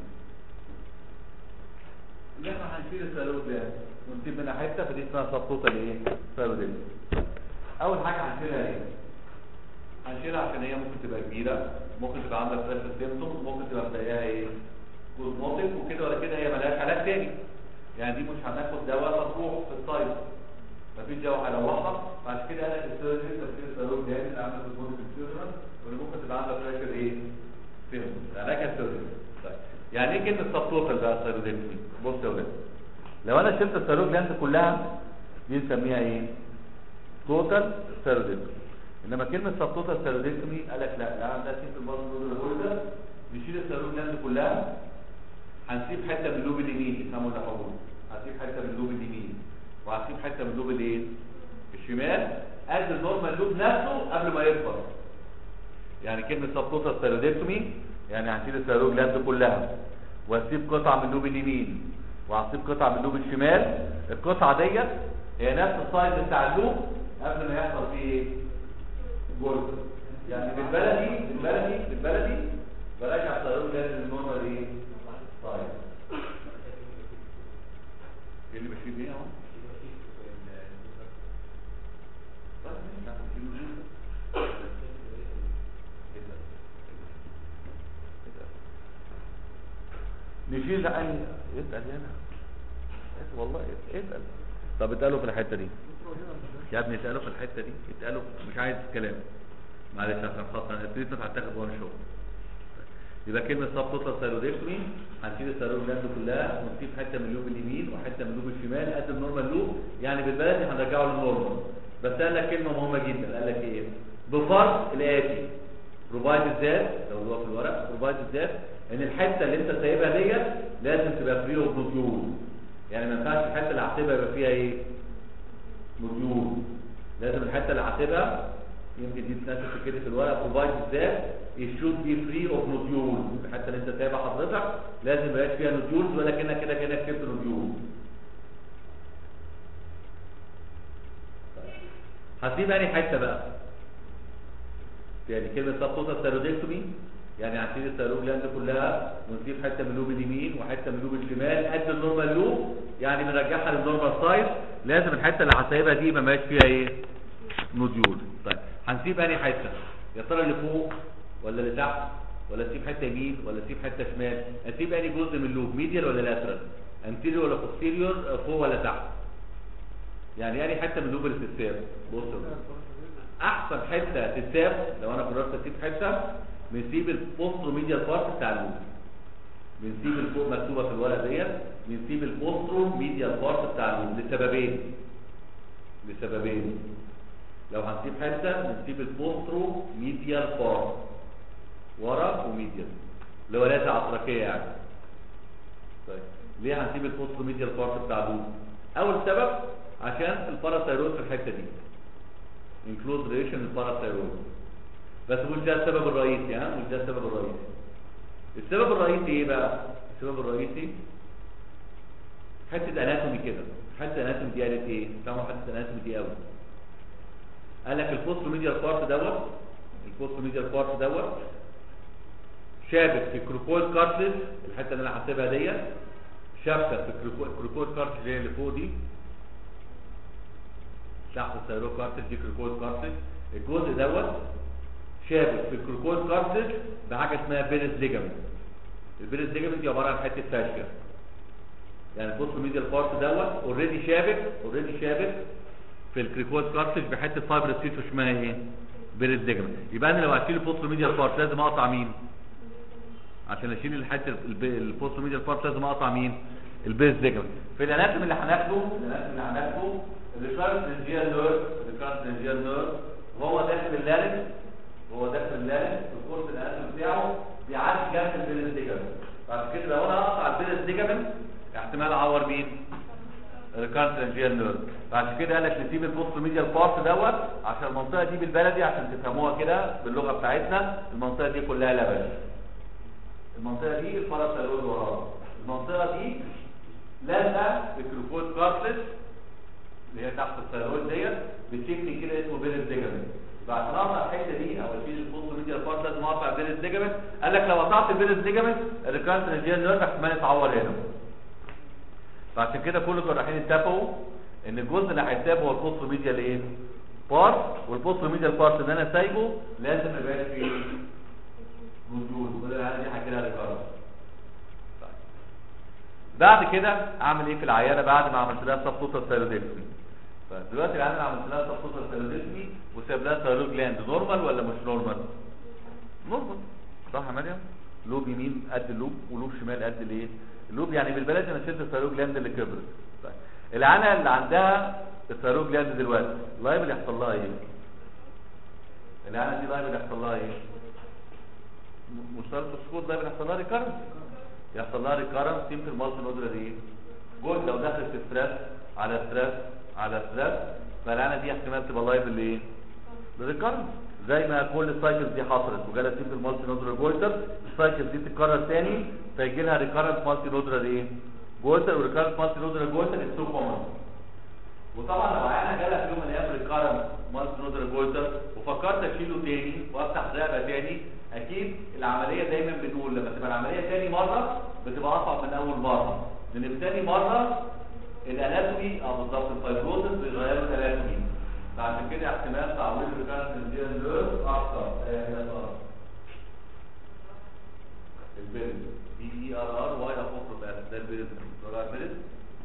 اللي احنا هنشيل السيرود ده ونسيب منها حته فدي اسمها ساب توتال ايه سيرودكتومي اول حاجه هنشيلها ايه هنشيلها عشان هي ممكن تبقى كبيره ممكن تبقى عندها ستريس سيمتوم ممكن تبقى مضايقاها ايه كوزموتيك وكده ولا كده هي ملهاش علاج تاني يعني دي مش هناخد دواء مطروح في الصيف مفيش دواء هيروحها فعشان كده قالك السيرجري تفسير السيروج جامد اللي عامله كوزموتيك انفيوجن واللي ممكن تبقى عندها بريشر ايه فيهم علاجها السيرجري طيب يعني ايه كلمه سب توتال بقى سيرودكتومي بص يا ولاد لو انا شلت السيروج لاند كلها دي نسميها ايه توتال سيرودكتومي انما كلمه سب توتال سيرودكتومي قال لك لا لا عندها سيمبل ماسل هولدر نشيل السيروج لاند كلها هنسيب حته من اللوب اليمين يسموه الحبوب هنسيب حته من اللوب اليمين وهنسيب حته من اللوب الايه الشمال قد النورمال لوب نفسه قبل ما يكبر يعني كلمه سب توتال سيرودكتومي يعني هنشيل السيروج لاند كلها وهسيب قطعه من اللوب اليمين وهسيب قطعه من اللوب الشمال القطعه ديت هي نفس السايز بتاع اللوب قبل ما يحصل فيه ايه جولد يعني بالبلدي بالبلدي بالبلدي براجع السيروج لاند للنورمال ايه طيب ايه اللي بشيل ايه اهو طيب ماشي، يعني بشيل ايه؟ نشيل اي اسال هنا اسال والله اسال طب اتقالوا في الحته دي يا ابني اتقالوا في الحته دي اتقالوا مش عايز كلام معلش عشان خاطر التريتمنت هتاخد وان شوت يبقى كلمه سب توتال سيرودكتومي هنشيل السيرود لاند كلها ونسيب حته من اللوب اليمين وحته من اللوب الشمال قد النورمال لوب يعني بالبلدي هنرجعه للنورمال بس قال لك كلمه مهمه جدا قال لك ايه بفرض الاتي بروفايد الذات لو هو في الورق بروفايد الذات ان الحته اللي انت سايبها ديت لازم تبقى فري اوف نوديول يعني ما ينفعش الحته اللي هتسيبها يبقى فيها ايه نوديول لازم الحته اللي هتسيبها يمكن دي تناسب كده في الورق بروفايد الذات it should be free of nodules الحته اللي انت سايبها حضرتك لازم ما يبقاش فيها نوديولز ولا كانك كده كده كتبت نوديول هسيب انهي حته بقى يعني كلمه سب توتال سيرودكتومي يعني هنشيل السيروج لاند كلها ونسيب حته من اللوب اليمين وحته من اللوب الشمال قد النورمال لوب يعني بنرجعها للنورمال سايز لازم الحته اللي هسيبها دي ما بقاش فيها ايه نوديول طيب هنسيب انهي حته يا ترى اللي فوق ولا اللي تحت ولا اسيب حته يمين ولا اسيب حته شمال اسيب انهي جزء من اللوب ميديال ولا لاترال انتيريور ولا بوستيريور فوق ولا تحت يعني انهي حته من اللوب اللي تتساب بص يا ولد. احسن حته تتساب لو انا قررت اسيب حته بنسيب البوسترو ميديال بارت بتاع اللوب بنسيب الفوق مكتوبه في الورقه ديت بنسيب البوسترو ميديال بارت بتاع اللوب لسببين لسببين لو هنسيب حته بنسيب البوسترو ميديال بارت ورا وميديال اللي هو لازق على التراكيه يعني طيب ليه هنسيب البوسترو ميديال بارت بتاع اللوب اول سبب عشان الباراثايرويد في الحته دي انكلوز ريليشن الباراثايرويد بس مش ده السبب الرئيسي ها مش ده السبب الرئيسي السبب الرئيسي ايه بقى السبب الرئيسي حته اناتومي كده حته اناتومي دي قالت ايه فاهموا حته اناتومي دي قوي قال لك البوست ميديال بارت دوت البوست ميديال بارت دوت شابك في كروكويد كارتلج الحته اللي انا حاسبها ديت شابكه في كروكويد كارتلج اللي هي اللي فوق دي تحت السيرو كارتلج دي كروكويد كارتلج الجزء دوت شابك في الكروكويد كارتلج بحاجه اسمها بيرس ليجامنت البيرس ليجامنت دي عباره عن حته فاشيه يعني البوست ميديال بارت دوت اوريدي شابك اوريدي شابك في الكريكويد كارتلج بحته فايبر تيشو اسمها ايه بيرس ليجامنت يبقى انا لو هشيل البوست ميديال بارت لازم اقطع مين عشان اشيل الحته البوست ميديال بارت لازم اقطع مين البيرس ليجامنت في الاناتوم اللي هناخده الاناتوم اللي هناخده الريكارنت رينجيال نيرف الريكارنت رينجيال نيرف وهو داخل اللارنج وهو داخل اللارنج في الكورس الاناتومي بتاعه بيعدي جنب البيرس ليجامنت بعد كده لو انا اقطع البيرس ليجامنت احتمال اعور مين؟ ريكارنت رانجيال نيرف بعد كده قال لك نسيب البوست ميديال بارت دوت عشان المنطقه دي بالبلدي عشان تفهموها كده باللغه بتاعتنا المنطقه دي كلها لبن المنطقه دي الباراسيرويد وراها المنطقه دي لازقه الكروفويد كارتلج اللي هي تحت الثيرويد ديت بتكني كده اسمه بيرس ليجامنت فعشان اقطع الحته دي او اشيل البوست ميديال بارت لازم اقطع البيرس ليجامنت قال لك لو قطعت البيرس ليجامنت الريكارنت رانجيال نيرف احتمال يتعور هنا فعشان كده كل الجراحين اتفقوا ان الجزء اللي هيتساب هو البوست ميديال ايه بارت والبوست ميديال بارت اللي انا سايبه لازم ما يبقاش فيه وجود وده العيانه دي هحكي لها ريكارد بعد كده اعمل ايه في العيانه بعد ما عملت لها سبتوتال ثيرودكتومي فدلوقتي العيانه عملت لها سبتوتال ثيرودكتومي وساب لها ثيرويد جلاند نورمال ولا مش نورمال نورمال صح يا مريم لوب يمين قد اللوب ولوب شمال قد الايه اللوب يعني بالبلد انا شلت الثيرويد جلاند اللي كبرت طيب العيانه اللي عندها الثيرويد جلاند دلوقتي لايبل يحصل لها ايه العيانه دي لايبل يحصل لها ايه م- مشترك السكوت لايبل يحصل لها ريكارنس يحصل لها ريكارنس سيمبل مالتي نودولار ايه جول لو دخلت في ستريس على ستريس على ستريس فالعيانه دي احتمال تبقى لايبل لايه للريكارنس زي ما كل السايكلز دي حصلت وجالها سيمبل مالتي نودولار جويتر السايكلز دي تتكرر تاني فيجي لها ريكارنت مالتي نودولار ايه جويتر وريكارنت مالتي نودولار جويتر اتس سو كومن وطبعا لو عيانه جالها في يوم من الايام ريكارنت مالتي نودولار جويتر وفكرت اشيله تاني وافتح رقبه تاني اكيد العمليه دايما بنقول لما تبقى العمليه تاني مره بتبقى اصعب من اول مره لان في تاني مره الاناتومي او بالظبط الفايبروزس بيغيروا الاناتومي فعشان كده احتمال تعويض الريكارنت الديال نيرف اكتر آه، هنا صار. البيرد بي اي ار ار واي افوكس ده البيرد ده البيرد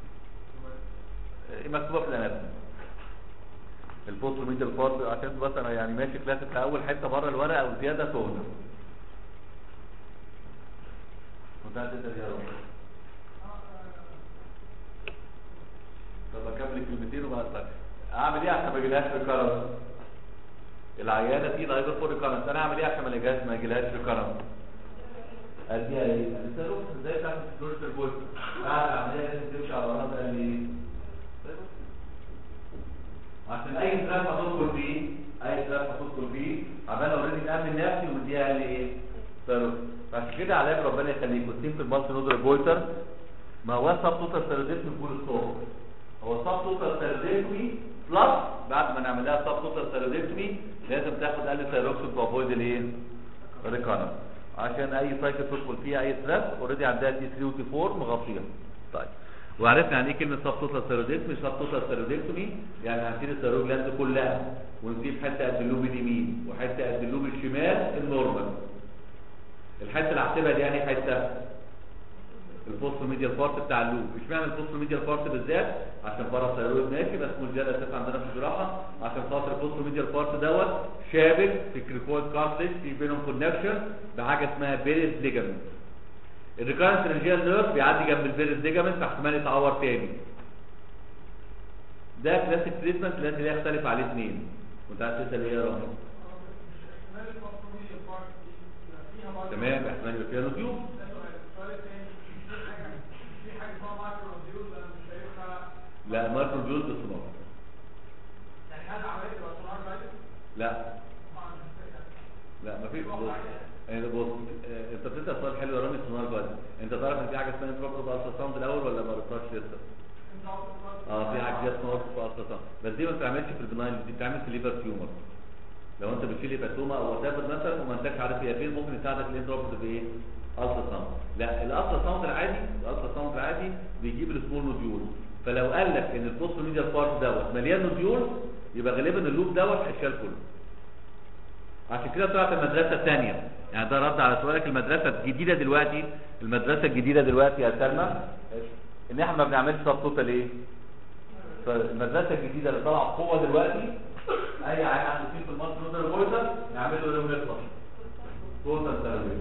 آه، مكتوبه في الاناتومي البوستر ميديال بارت عشان بس انا يعني ماشي كلاس في اول حته بره الورقه وزياده تهدى وده تقدر يا رب طب اكمل كلمتين وبعد كده اعمل ايه عشان ما يجيلهاش ريكارنس العيانه دي لايبر فور ريكارنس انا اعمل ايه عشان ما يجيلهاش ما يجيلهاش ريكارنس اديها ايه الصاروخ ازاي بتاعت الفلورس البوست بعد العمليه لازم تمشي على الارض قال لي ايه عشان اي تراك هتدخل فيه اي تراك هتدخل فيه عمال اوريدي مأمن نفسي ومديها قال لي ايه صاروخ فعشان كده علاج ربنا يخليك والسيمبل مالتي نودر جويتر ما هو سب توتال سيروديتمي فول ستوب هو سب توتال سيروديتمي بلس بعد ما نعمل لها سب توتال سيروديتمي لازم تاخد ال ثيروكسين تو افويد الايه ريكارنس عشان اي سايكل تدخل فيها اي ستريس اوريدي عندها تي 3 وتي 4 مغطيها طيب وعرفنا يعني ايه كلمه سب توتال سيروديتمي سب توتال سيروديتمي يعني هنشيل الثيرويد جلاند كلها ونسيب حته قد اللوب اليمين وحته قد اللوب الشمال النورمال الحته اللي هحسبها دي يعني حته البوست ميديال بارت بتاع اللوب اشمعنى البوست ميديال بارت بالذات عشان باراسيرويد ماشي بس مش ده اساس عندنا في الجراحه عشان خاطر البوست ميديال بارت دوت شابك في الكريكويد كارتلج في بينهم كونكشن بحاجه اسمها بيريز ليجامنت الريكارنت ريجيال نيرف بيعدي جنب البيريز ليجامنت فاحتمال يتعور تاني ده كلاسيك تريتمنت لازم يختلف عليه اثنين وانت عايز تسال ايه يا رامي تمام احتمال يبقى فيها نوديول لا مايكرو جولز بالصناعه لا لا مفيش بص يعني بص آه، انت بتسال سؤال حلو يا رامي السونار بس انت تعرف ان في حاجه اسمها انتروبروب التراساوند الاول ولا ما قريتهاش لسه؟ اه في حاجه اسمها التراساوند بس دي ما بتتعملش في البناين دي بتتعمل في الليفر تيومر لو انت بتشيل هيباتوما او وات مثلا وما انتش عارف هي فين ممكن يساعدك الانتروبروب ايه؟ التراساوند لا الالتراساوند العادي الالتراساوند العادي بيجيب السمول نوديول فلو قال لك ان البوست ميديال بارت دوت مليان نوديول يبقى غالبا اللوب دوت هيشال كله عشان كده طلعت المدرسه الثانيه يعني ده رد على سؤالك المدرسه الجديده دلوقتي المدرسه الجديده دلوقتي يا سلمى ان احنا ما بنعملش سب توتال ايه فالمدرسه الجديده اللي طالعه بقوه دلوقتي اي عيان عنده فيه في المصر نودر بويزر نعمل له يوم يخلص توتال سيرفيس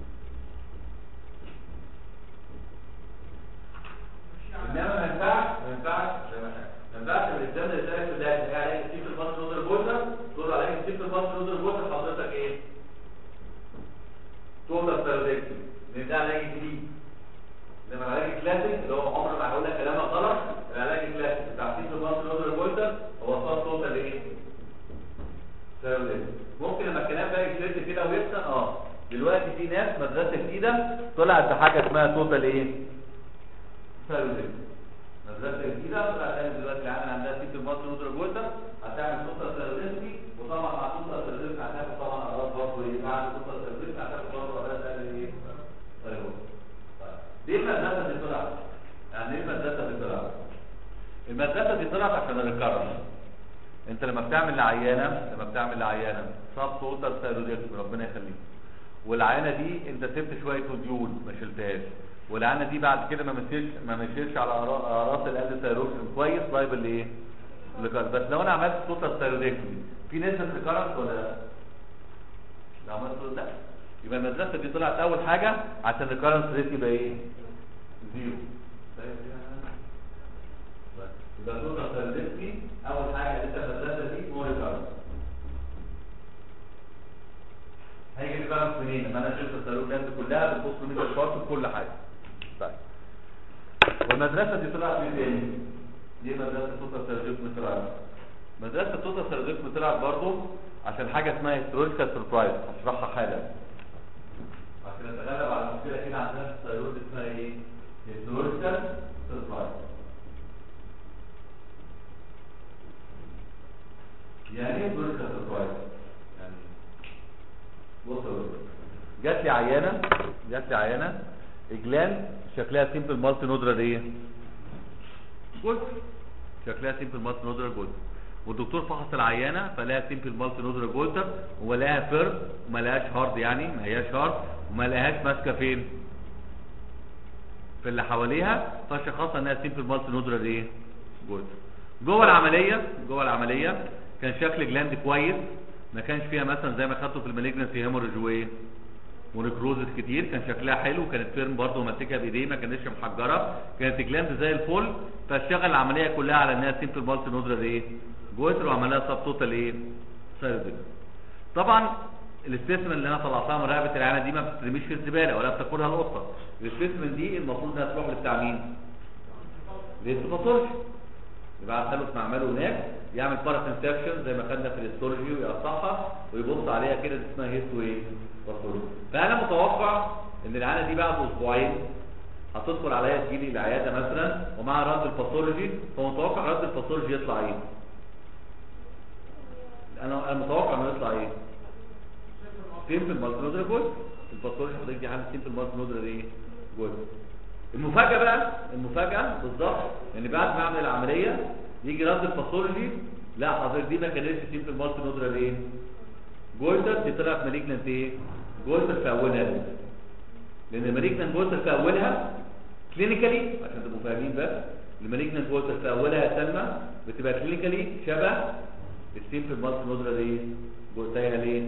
انما ما ينفعش ما ينفعش ما ينفعش الانسان اللي سالك في ده يعني عليك تسيب المصر نودر بويزر تقول عليك تسيب المصر نودر بويزر حضرتك ايه توتال ثيرودكتومي لان ده علاج جديد انما العلاج الكلاسيك اللي هو عمر ما هقول لك كلامك غلط العلاج الكلاسيك بتاع سيتو مصر نودر بولتر هو صار توتال ايه؟ ثيرودكتومي ممكن لما الكلام ده يشد كده ويفتح اه دلوقتي في ناس مدرسه جديده طلعت بحاجه اسمها توتال ايه؟ ثيرودكتومي مدرسه جديده طلعت قالت دلوقتي العامل عندها سيتو مصر نودر بولتر هتعمل توتال ثيرودكتومي وطبعا مع توتال ثيرودكتومي هتاخد طبعا اعراض برضه ايه؟ بعد توتال ثيرودكتومي هتاخد برضه اعراض تانية ايه؟ ثيرودكتومي ليه المدرسة دي طلعت؟ يعني ايه المدرسة دي طلعت؟ المدرسة دي طلعت عشان الريكارنس انت لما بتعمل لعيانة لما بتعمل لعيانة صاب توتال ثيرودكتومي ربنا يخليك والعيانة دي انت سبت شوية وديول ما شلتهاش والعيانة دي بعد كده ما مشيش ما مشيش على أرا- اعراض القلب ثيرودكتومي كويس لايبل لايه؟ للريكارنس. بس لو انا عملت توتال ثيرودكتومي في نسبة ريكارنس ولا لا؟ لو عملت لا يبقى المدرسة دي طلعت أول حاجة عشان الكارنس ريت يبقى إيه؟ زيرو فاهم كده؟ بس. يبقى توتال ثيرودكتومي أول حاجة أنت المدرسة دي هو الكارنس هيجي الكارنس منين؟ لما أنا شلت الثيرود كلها بتبص من الشارت بكل حاجة طيب والمدرسة دي طلعت من تاني دي مدرسة توتال ثيرودكتومي طلعت مدرسة توتال ثيرودكتومي طلعت برضه عشان حاجة اسمها هيستوريكال سربرايز هشرحها حالا عشان نتغلب على المشكلة كده عندنا في الثيرويد اسمها ايه؟ هيستوريكال سربرايز يعني ايه هيستوريكال سربرايز؟ يعني بص يا دكتور. جات لي عيانة جات لي عيانة اجلان شكلها سيمبل مالتي نودرال ايه؟ جولد شكلها سيمبل مالتي نودرال جولد والدكتور فحص العيانه فلقاها سيمبل مالتي نودرال جولتر ولقاها فيرم وما لقاهاش هارد يعني ما هياش هارد وما لقاهاش ماسكه فين في اللي حواليها فشخصها انها سيمبل مالتي نودرال ايه جولتر جوه العمليه جوه العمليه كان شكل جلاند كويس ما كانش فيها مثلا زي ما خدته في المالجنسي هيموريج وايه ونكروزس كتير كان شكلها حلو كانت فيرم برضه ماسكها بايديه ما كانتش محجره كانت جلاند زي الفل فاشتغل العمليه كلها على انها سيمبل مالتي نودرال ايه جوتر وعمل لها سب توتال ايه سيرفيس طبعا السبيسمن اللي انا طلعتها من رقبه العينه دي ما بتترميش في الزباله ولا بتاكلها القطه السبيسمن دي المفروض انها تروح لبتاع مين للهيستوباثولوجي يبقى عسله في معمله هناك يعمل باراسنسكشن زي ما خدنا في الهيستولوجي ويقطعها ويبص عليها كده دي اسمها هيستو ايه باثولوجي فانا متوقع ان العينه دي بعد اسبوعين هتدخل عليا تجيلي العياده مثلا ومع رد الباثولوجي فمتوقع رد الباثولوجي يطلع ايه انا انا متوقع انه يطلع ايه سيمبل مالتي نودر جول الباثولوجي حضرتك دي حاله سيمبل مالتي نودر ايه جول المفاجاه بقى المفاجاه بالظبط ان بعد ما اعمل العمليه يجي رد الباثولوجي لا حضرتك دي ما كانتش سيمبل مالتي نودر ايه جولتر دي طلعت مالجنت ايه جولتر في اولها لان المالجنت جولتر في اولها كلينيكالي عشان تبقوا فاهمين بس المالجنت جولتر في اولها يا سلمى بتبقى كلينيكالي شبه السيمبل مالتي نودرال ايه جولتايها ليه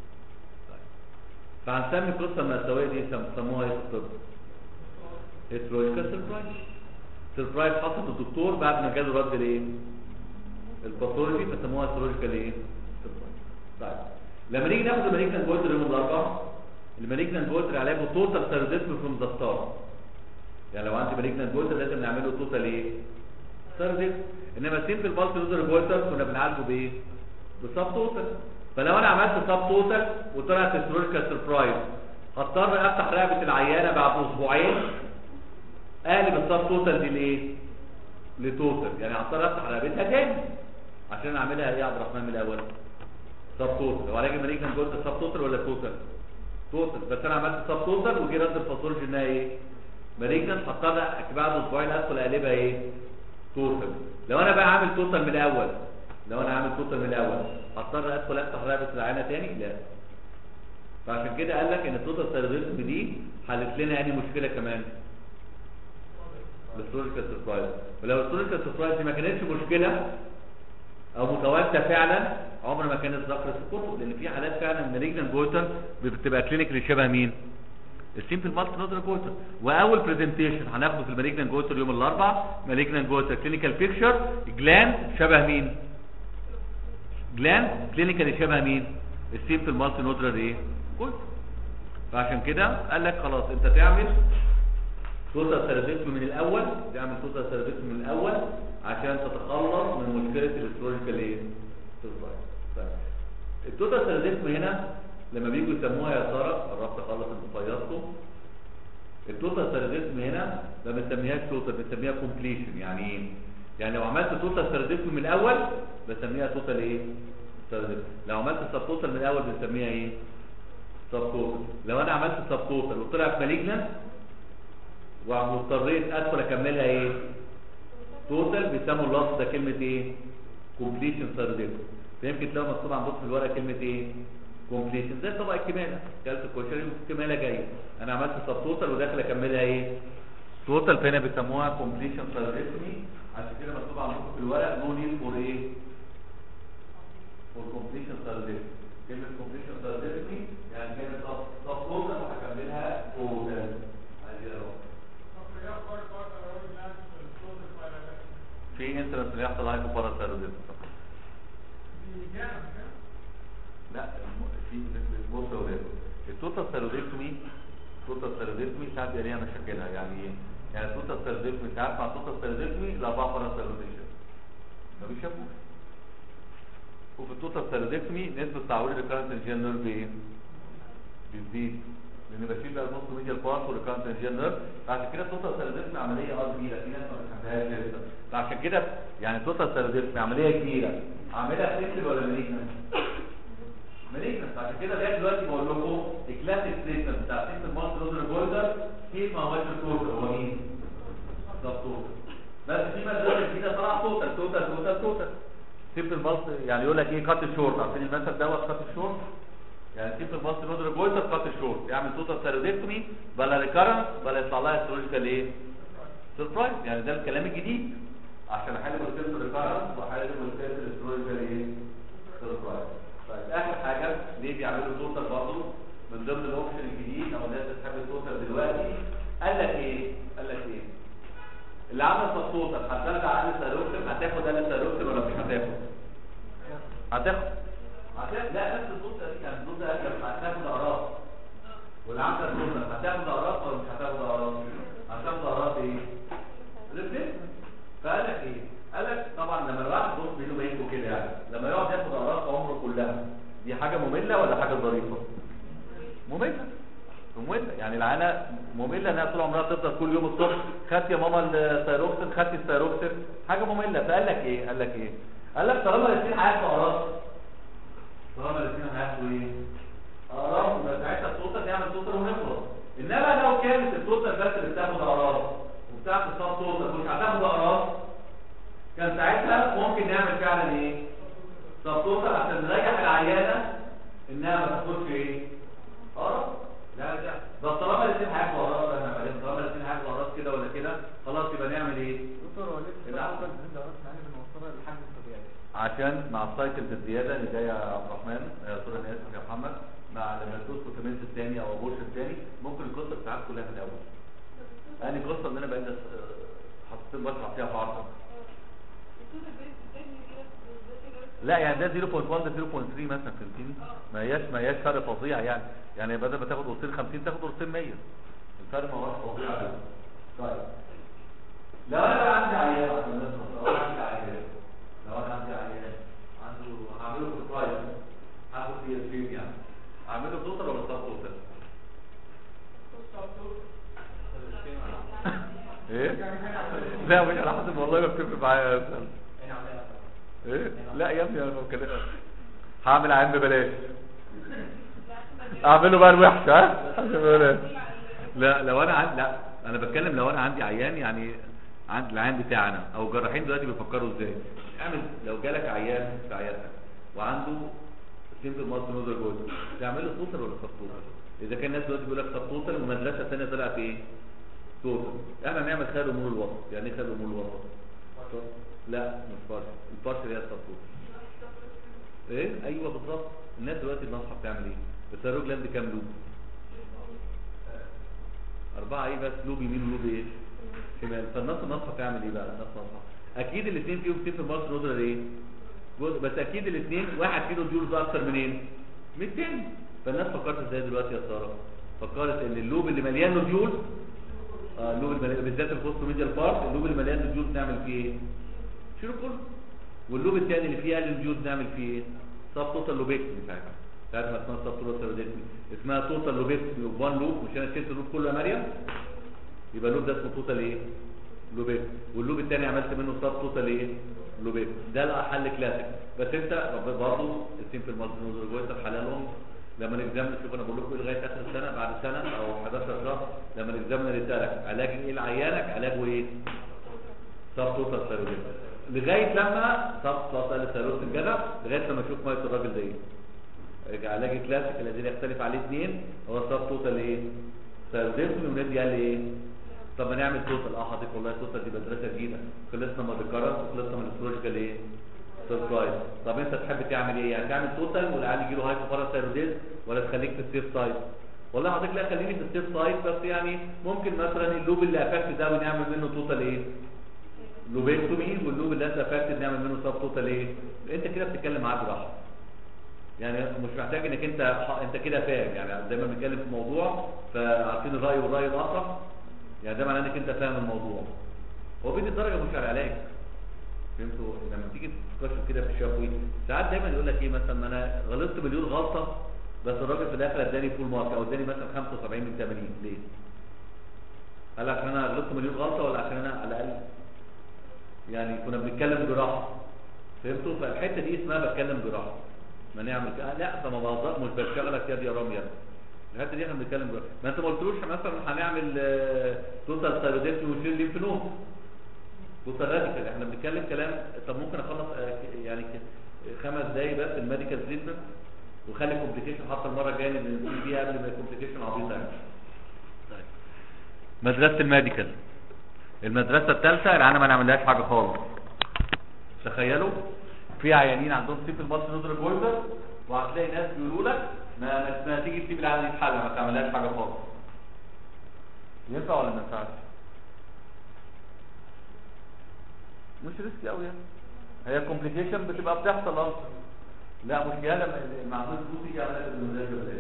فهنسمي القصه المأساوية دي سم- سموها ايه في الطب؟ هيسترويكال سربرايز سربرايز حصل للدكتور بعد ما جاله رد الايه؟ الباثولوجي فسموها هيسترويكال ايه؟ سربرايز طيب لما نيجي ناخد المالجنت جولتر يوم الاربعاء المالجنت جولتر علاجه توتال سيروديزم فروم ذا ستارت يعني لو عندي مالجنت جولتر لازم نعمله توتال ايه؟ سيروديزم انما سيمبل مالتي نودر جولتر كنا بنعالجه بايه؟ بسب توتال فلو انا عملت سب توتال وطلعت هيستوريكال سربرايز هضطر افتح رقبه العيانه بعد اسبوعين اقلب السب توتال دي لايه؟ لتوتال يعني هضطر افتح رقبتها تاني عشان اعملها ايه يا عبد الرحمن من الاول؟ سب توتال وعلاج المالجنت جولتر سب توتال ولا توتال؟ توتال بس انا عملت سب توتال وجي رد الباثولوجي انها ايه؟ مالجنت هضطر بعد اسبوعين ادخل اقلبها ايه؟ توتال لو انا بقى عامل توتال من الاول لو انا عامل توتال من الاول هضطر ادخل افتح رقبه العينه تاني لا فعشان كده قال لك ان التوتال سيرفيسم دي حلت لنا يعني مشكله كمان الهيستوريكال سربرايز ولو الهيستوريكال سربرايز دي ما كانتش مشكله او متواجده فعلا عمر ما كانت ذكرت في الكتب لان في حالات فعلا مالجنان جوتر بتبقى كلينيكلي شبه مين؟ السيمبل مالتي نودر جوتر واول برزنتيشن هناخده في المالجنان جوتر يوم الاربعاء مالجنان جوتر كلينيكال بيكتشر جلاند شبه مين؟ جلاند كلينيكالي شبه مين؟ السيمبل مالتي نودر ايه؟ جوتر فعشان كده قال لك خلاص انت تعمل توتال سيرفيكتومي من الاول تعمل توتال سيرفيكتومي من الاول عشان تتخلص من مشكله الاسترولوجيكال ايه سيرفايس طيب التوتال سيرفيكتومي هنا لما بيجوا يسموها يا ساره قربت اخلص انتوا فيضتوا التوتال سيرفيكتومي هنا ما بنسميهاش توتال بنسميها كومبليشن يعني ايه يعني لو عملت توتال سيرفيكتومي من الاول بسميها توتال ايه سيرفيكتومي لو عملت سب توتال من الاول بنسميها ايه سب توتال لو انا عملت سب توتال وطلعت مالجنت واضطريت ادخل اكملها ايه توتال بيسموا اللفظ ده كلمه ايه كومبليشن سيرفيكتومي فيمكن تلاقوا مكتوب عندكم في الورقه كلمه ايه كومبليشن زي طبق الكماله كلت الكشري والكماله جايه انا عملت سب توتال وداخل اكملها ايه توتال فهنا بيسموها كومبليشن سيرفيكتومي عشان كده مكتوب عندكم في الورق نو نيد فور ايه فور كومبليشن سيرفيكتومي كلمه كومبليشن سيرفيكتومي يعني كلمه سب سب توتال وهكملها توتال عايز اهو في انترنت بيحصل هايبو باراسيروديزم لا في بص يا ولاد التوتال سيروديكتومي التوتال سيروديكتومي ساعات بيبقى ليها مشاكلها يعني ايه؟ يعني التوتال سيروديكتومي ساعات مع التوتال سيروديكتومي الاربعه باراسيروديشن ما بيشافوش وفي التوتال سيروديكتومي نسبه تعوير الريكارنت انجين نيرف ايه؟ بتزيد لان بشيل بقى النص ميديال بارت والريكارنت انجين نيرف فعشان كده التوتال سيروديكتومي عمليه اه كبيره في ناس ما بتحبهاش لسه فعشان كده يعني التوتال سيروديكتومي عمليه كبيره عاملها فليكسبل ولا مالجنت؟ مالجنت عشان كده لغايه دلوقتي بقول لكم الكلاسيك ستيتمنت بتاع سيستم المالتي نودر جولدر في ما هوش التوتال هو مين؟ ده التوتال بس في مدرسه جديده طلع توتال توتال توتال توتال سيمبل مالتي يعني يقول لك ايه كات شورت عارفين المثل دوت كات شورت يعني سيمبل مالتي نودر جولدر كات شورت يعمل توتال سيرودكتومي بلا ريكارنس بلا يطلع لها استرولوجيكال ايه؟ سربرايز يعني ده الكلام الجديد عشان احل مشكله الريكارنس واحل مشكله الاسترولوجيكال ايه؟ سربرايز طيب اخر حاجه ليه بيعملوا توتال برضه من ضمن الاوبشن الجديد او الناس بتحب التوتال دلوقتي قال لك ايه قال لك ايه اللي عمل سب توتال هترجع على السيروكسين هتاخد انا السيروكسين ولا مش هتاخد هتاخد هتاخد لا نفس التوتال دي كانت التوتال قال هتاخد اقراص واللي عمل التوتال هتاخد اقراص ولا مش هتاخد اقراص هتاخد اقراص ايه ريبليسمنت فقال لك ايه قال لك طبعا لما الواحد بص بينه وبينه كده يعني لما يقعد ياخد اقراص عمره كلها دي حاجه ممله ولا حاجه ظريفه ممله ممله يعني العانه ممله انها طول عمرها تفضل كل يوم الصبح خدت يا ماما الثيروكسين خدت الثيروكسين حاجه ممله فقال لك ايه قال لك ايه قال لك طالما الاثنين هياخدوا اقراص طالما الاثنين هياخدوا ايه اقراص يبقى ساعتها التوتال نعمل توتال ونخلص انما لو كانت التوتال بس اللي بتاخد اقراص وبتاخد الصف توتال مش هتاخد اقراص كان ساعتها ممكن نعمل فعلا ايه سب توتال عشان نريح العيانه انها ما تاخدش ايه اه لا ده بس طالما الاثنين هياخدوا اقراص انا بعدين طالما الاثنين هياخدوا اقراص كده ولا كده خلاص يبقى نعمل ايه دكتور هو ليه العقل. الأول بنزل أقراص يعني بنوصلها للحجم الطبيعي عشان مع السايكلز الزياده اللي جايه يا عبد الرحمن يا سوري انا اسف يا محمد مع لما تدوس فيتامين الثاني او ابورش الثاني ممكن القصه بتاعت كلها من الاول يعني القصه ان انا بقيت حطيت بشرح فيها في عرضك لا يعني ده 0.1 ده 0.3 مثلا فهمتني ما هياش ما هياش فرق فظيع يعني يعني بدل ما تاخد قرصين 50 تاخد قرصين 100 الفرق ما هوش فظيع يعني. طيب لو انا بقى عندي عيان عشان نخلص، لو انا عندي عيان لو انا عندي عيان عنده هعمله في البرايس هاخد فيه الفيلم يعني هعمله توتال ولا سب توتال؟ ايه؟ لا مش على حسب والله ما بتفرق معايا يا أستاذ. ايه؟ لا يا ابني انا بتكلم هعمل عين ببلاش اعمله بقى الوحش ها؟ عشان ببلاش لا لو انا عندي لا انا بتكلم لو انا عندي عيان يعني عند العيان بتاعنا او الجراحين دلوقتي بيفكروا ازاي اعمل لو جالك عيان في عيادتك وعنده سيمبل مالتي نودر جوز تعمل له توتال ولا سب توتال اذا كان الناس دلوقتي بيقول لك سب توتال والمدرسه الثانيه طلعت ايه توتال احنا نعمل خير امور الوسط يعني ايه خير امور الوسط لا مش بارشل البارشل هي السب توتال ايه ايوه بالظبط الناس دلوقتي النصحه بتعمل ايه الثيرويد جلاند كام لوب أربعة إيه بس لوب يمين ولوب إيه؟ شمال فالنص النصحة تعمل إيه بقى؟ النص نصحة أكيد الاثنين فيهم صفر مارس نودر إيه؟ جزء بس أكيد الاثنين واحد فيهم ديولز أكتر منين؟ من التاني فالناس فكرت إزاي دلوقتي يا سارة؟ فكرت ان اللوب اللي مليان نوديول اه اللوب المليان بالذات البوست ميديال بارت اللوب اللي مليان نوديول نعمل فيه ايه شيله كله واللوب الثاني اللي فيه اقل نوديول نعمل فيه ايه سب توتال لوبيكتومي ساعتها ساعتها ما اسمها سب توتال اسمها توتال لوبيكتومي وان لوب مش انا شلت اللوب كله يا مريم يبقى اللوب ده اسمه توتال ايه لوبيك واللوب الثاني عملت منه سب توتال ايه لوبيك ده الحل كلاسيك بس انت برضه السيمبل مالتي جويتر حلالهم لما الاكزامنر شوف انا بقول لكم ايه لغايه اخر السنه بعد سنه او 11 شهر لما الاكزامنر يسالك علاج ايه لعيانك علاجه ايه سب توتال ثيرويد لغايه لما سب توتال ثيرويد الجدع لغايه لما اشوف ميه الراجل ده ايه علاج كلاسيك الذي يختلف عليه اثنين هو سب توتال ايه ثيرويد وندي قال لي ايه طب ما نعمل توتال اه حضرتك والله توتال دي مدرسه جديده خلصنا من الريكارنس وخلصنا من السيرجيكال ايه سربرايز طب انت تحب تعمل ايه يعني تعمل توتال والعيال يجي له هايبوباراثايروديز ولا تخليك في السيف سايد والله حضرتك لا خليني في السيف سايد بس يعني ممكن مثلا اللوب اللي افكت ده ونعمل منه توتال ايه لوبيكتومي واللوب اللي انت افكت نعمل منه سب توتال ايه انت كده بتتكلم معاه براحه يعني مش محتاج انك انت انت كده فاهم يعني دايما بنتكلم في موضوع فعارفين الراي والراي الاخر يعني ده معناه انك انت فاهم الموضوع هو بيدي الدرجه مش على العلاج فهمتوا لما تيجي تتكشف كده في الشفوي ساعات دايما يقول لك ايه مثلا ما انا غلطت مليون غلطه بس الراجل في الاخر اداني فول مارك او اداني مثلا 75 من 80 ليه؟ هل عشان انا غلطت مليون غلطه ولا عشان انا على الاقل يعني كنا بنتكلم براحه فهمتوا فالحته دي اسمها بتكلم براحه ما نعمل كده لا ده ما بهزر مش بشتغلك يا دي يا رامي يا الحته دي احنا بنتكلم براحه ما انت ما قلتلوش مثلا هنعمل توتال ثيروديكتي ونشيل ليمف نود توتال راديكال احنا بنتكلم كلام طب ممكن اخلص يعني خمس دقايق بس الميديكال تريتمنت وخلي كومبليكيشن حتى المره الجايه نبتدي بيها قبل ما الكومبليكيشن عبيطه يعني مدرسه الميديكال المدرسه الثالثه العيانه ما نعملهاش حاجه خالص تخيلوا في عيانين عندهم سيف المصري نودر جويتر وهتلاقي ناس بيقولوا لك ما ما تيجي تسيب العيان يتحل ما تعملهاش حاجه خالص ينفع ولا ما ينفعش مش ريسكي قوي يعني هي كومبليكيشن بتبقى بتحصل اه لا مشكله لما المعمول فلوس يجي على المزاج بلاش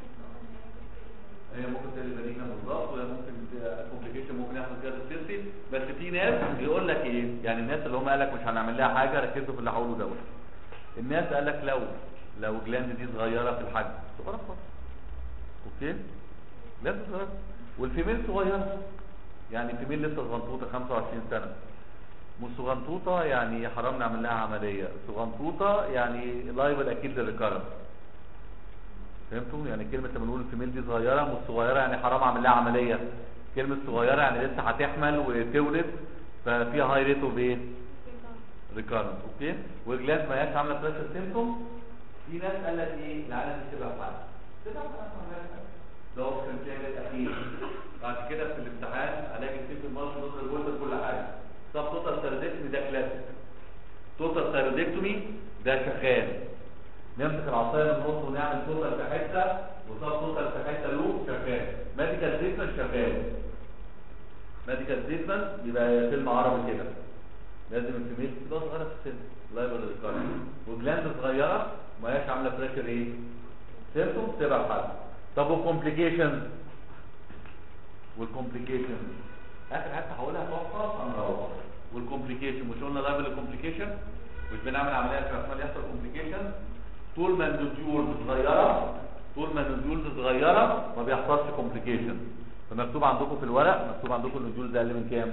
هي ممكن تبقى لينا بالظبط وهي ممكن كومبليكيشن ممكن يحصل فيها ديستنسي بس في ناس بيقول لك ايه يعني الناس اللي هم قال لك مش هنعمل لها حاجه ركزوا في اللي هقوله دوت الناس قال لك لو لو جلاند دي صغيره في الحجم صغيره خالص اوكي جلاند صغيره والفيميل صغيره يعني الفيميل لسه صغنطوطه 25 سنه مش صغنطوطه يعني حرام نعمل لها عمليه صغنطوطه يعني لايبل اكيد للريكارنس فهمتوا يعني كلمه لما نقول الفيميل دي صغيره مش صغيره يعني حرام اعمل لها عمليه كلمه صغيره يعني لسه هتحمل وتولد ففيها هاي ريت اوف ايه ريكارنس اوكي والجلاند ما هياش عامله بريشر سيمتوم في ناس قال لك ايه العالم دي تبقى حاجه تبقى حاجه ده هو في الامتحان الاخير بعد كده في الامتحان الاقي السيف المارش نص الجولد كل حاجه طب توتال ثيرودكتومي ده كلاسيك توتال ثيرودكتومي ده شغال نمسك العصايه من النص ونعمل توتال في حته وصاب توتال في حته لوب شغال ميديكال تريتمنت شغال ميديكال تريتمنت يبقى فيلم عربي كده لازم الفيميل تبقى صغيره في السن لايبر ريكارد وجلاند صغيره ما هياش عامله بريشر ايه سيمتوم تبقى الحل طب والكومبليكيشن والكومبليكيشن اخر حته هقولها تحفه هنروح والكومبليكيشن مش قلنا لايبل الكومبليكيشن مش بنعمل عمليه عشان احتمال يحصل كومبليكيشن طول ما النوديول صغيره طول ما النوديول صغيره ما بيحصلش كومبليكيشن فمكتوب عندكم في الورق مكتوب عندكم النوديول ده اقل من كام؟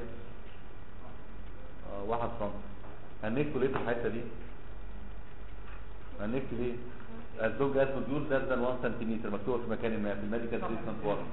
اه 1 سم هنكتب ليه في الحته دي؟ هنكتب ايه؟ الزوج جاز نوديول ده ده 1 سم مكتوبه في مكان ما في الميديكال تريتمنت ورق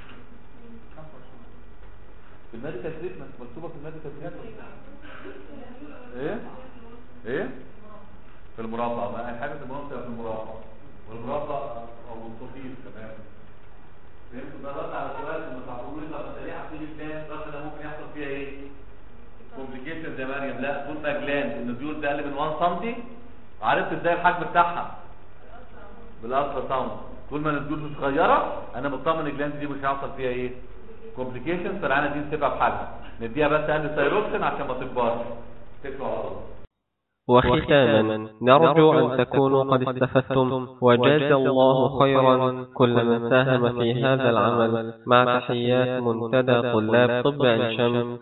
في الميديكال تريتمنت مكتوبه في الميديكال تريتمنت ايه ايه في المربع ما الحاجه في المربع في المربع والمربع او الصفير كمان فهمتوا ده رد على سؤال لما تعرفوا لي طب انت ليه هتيجي الناس الرد ده ممكن يحصل فيها ايه كومبليكيشن زي مريم لا طول ما جلاند النوديول ده اقل من 1 سم عرفت ازاي الحجم بتاعها بالالترا ساوند طول ما النوديول صغيره انا مطمن الجلاند دي مش هيحصل فيها ايه كومبليكيشن فالعانه دي نسيبها بحالها نديها بس اهل ثايروكسين عشان ما تكبرش تكبر على طول وختاما نرجو أن تكونوا قد استفدتم وجاز الله خيرا كل من ساهم في هذا العمل مع تحيات منتدى طلاب طب عين شمس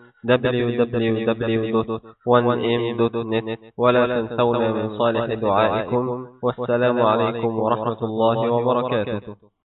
www.1m.net ولا تنسونا من صالح دعائكم والسلام عليكم ورحمة الله وبركاته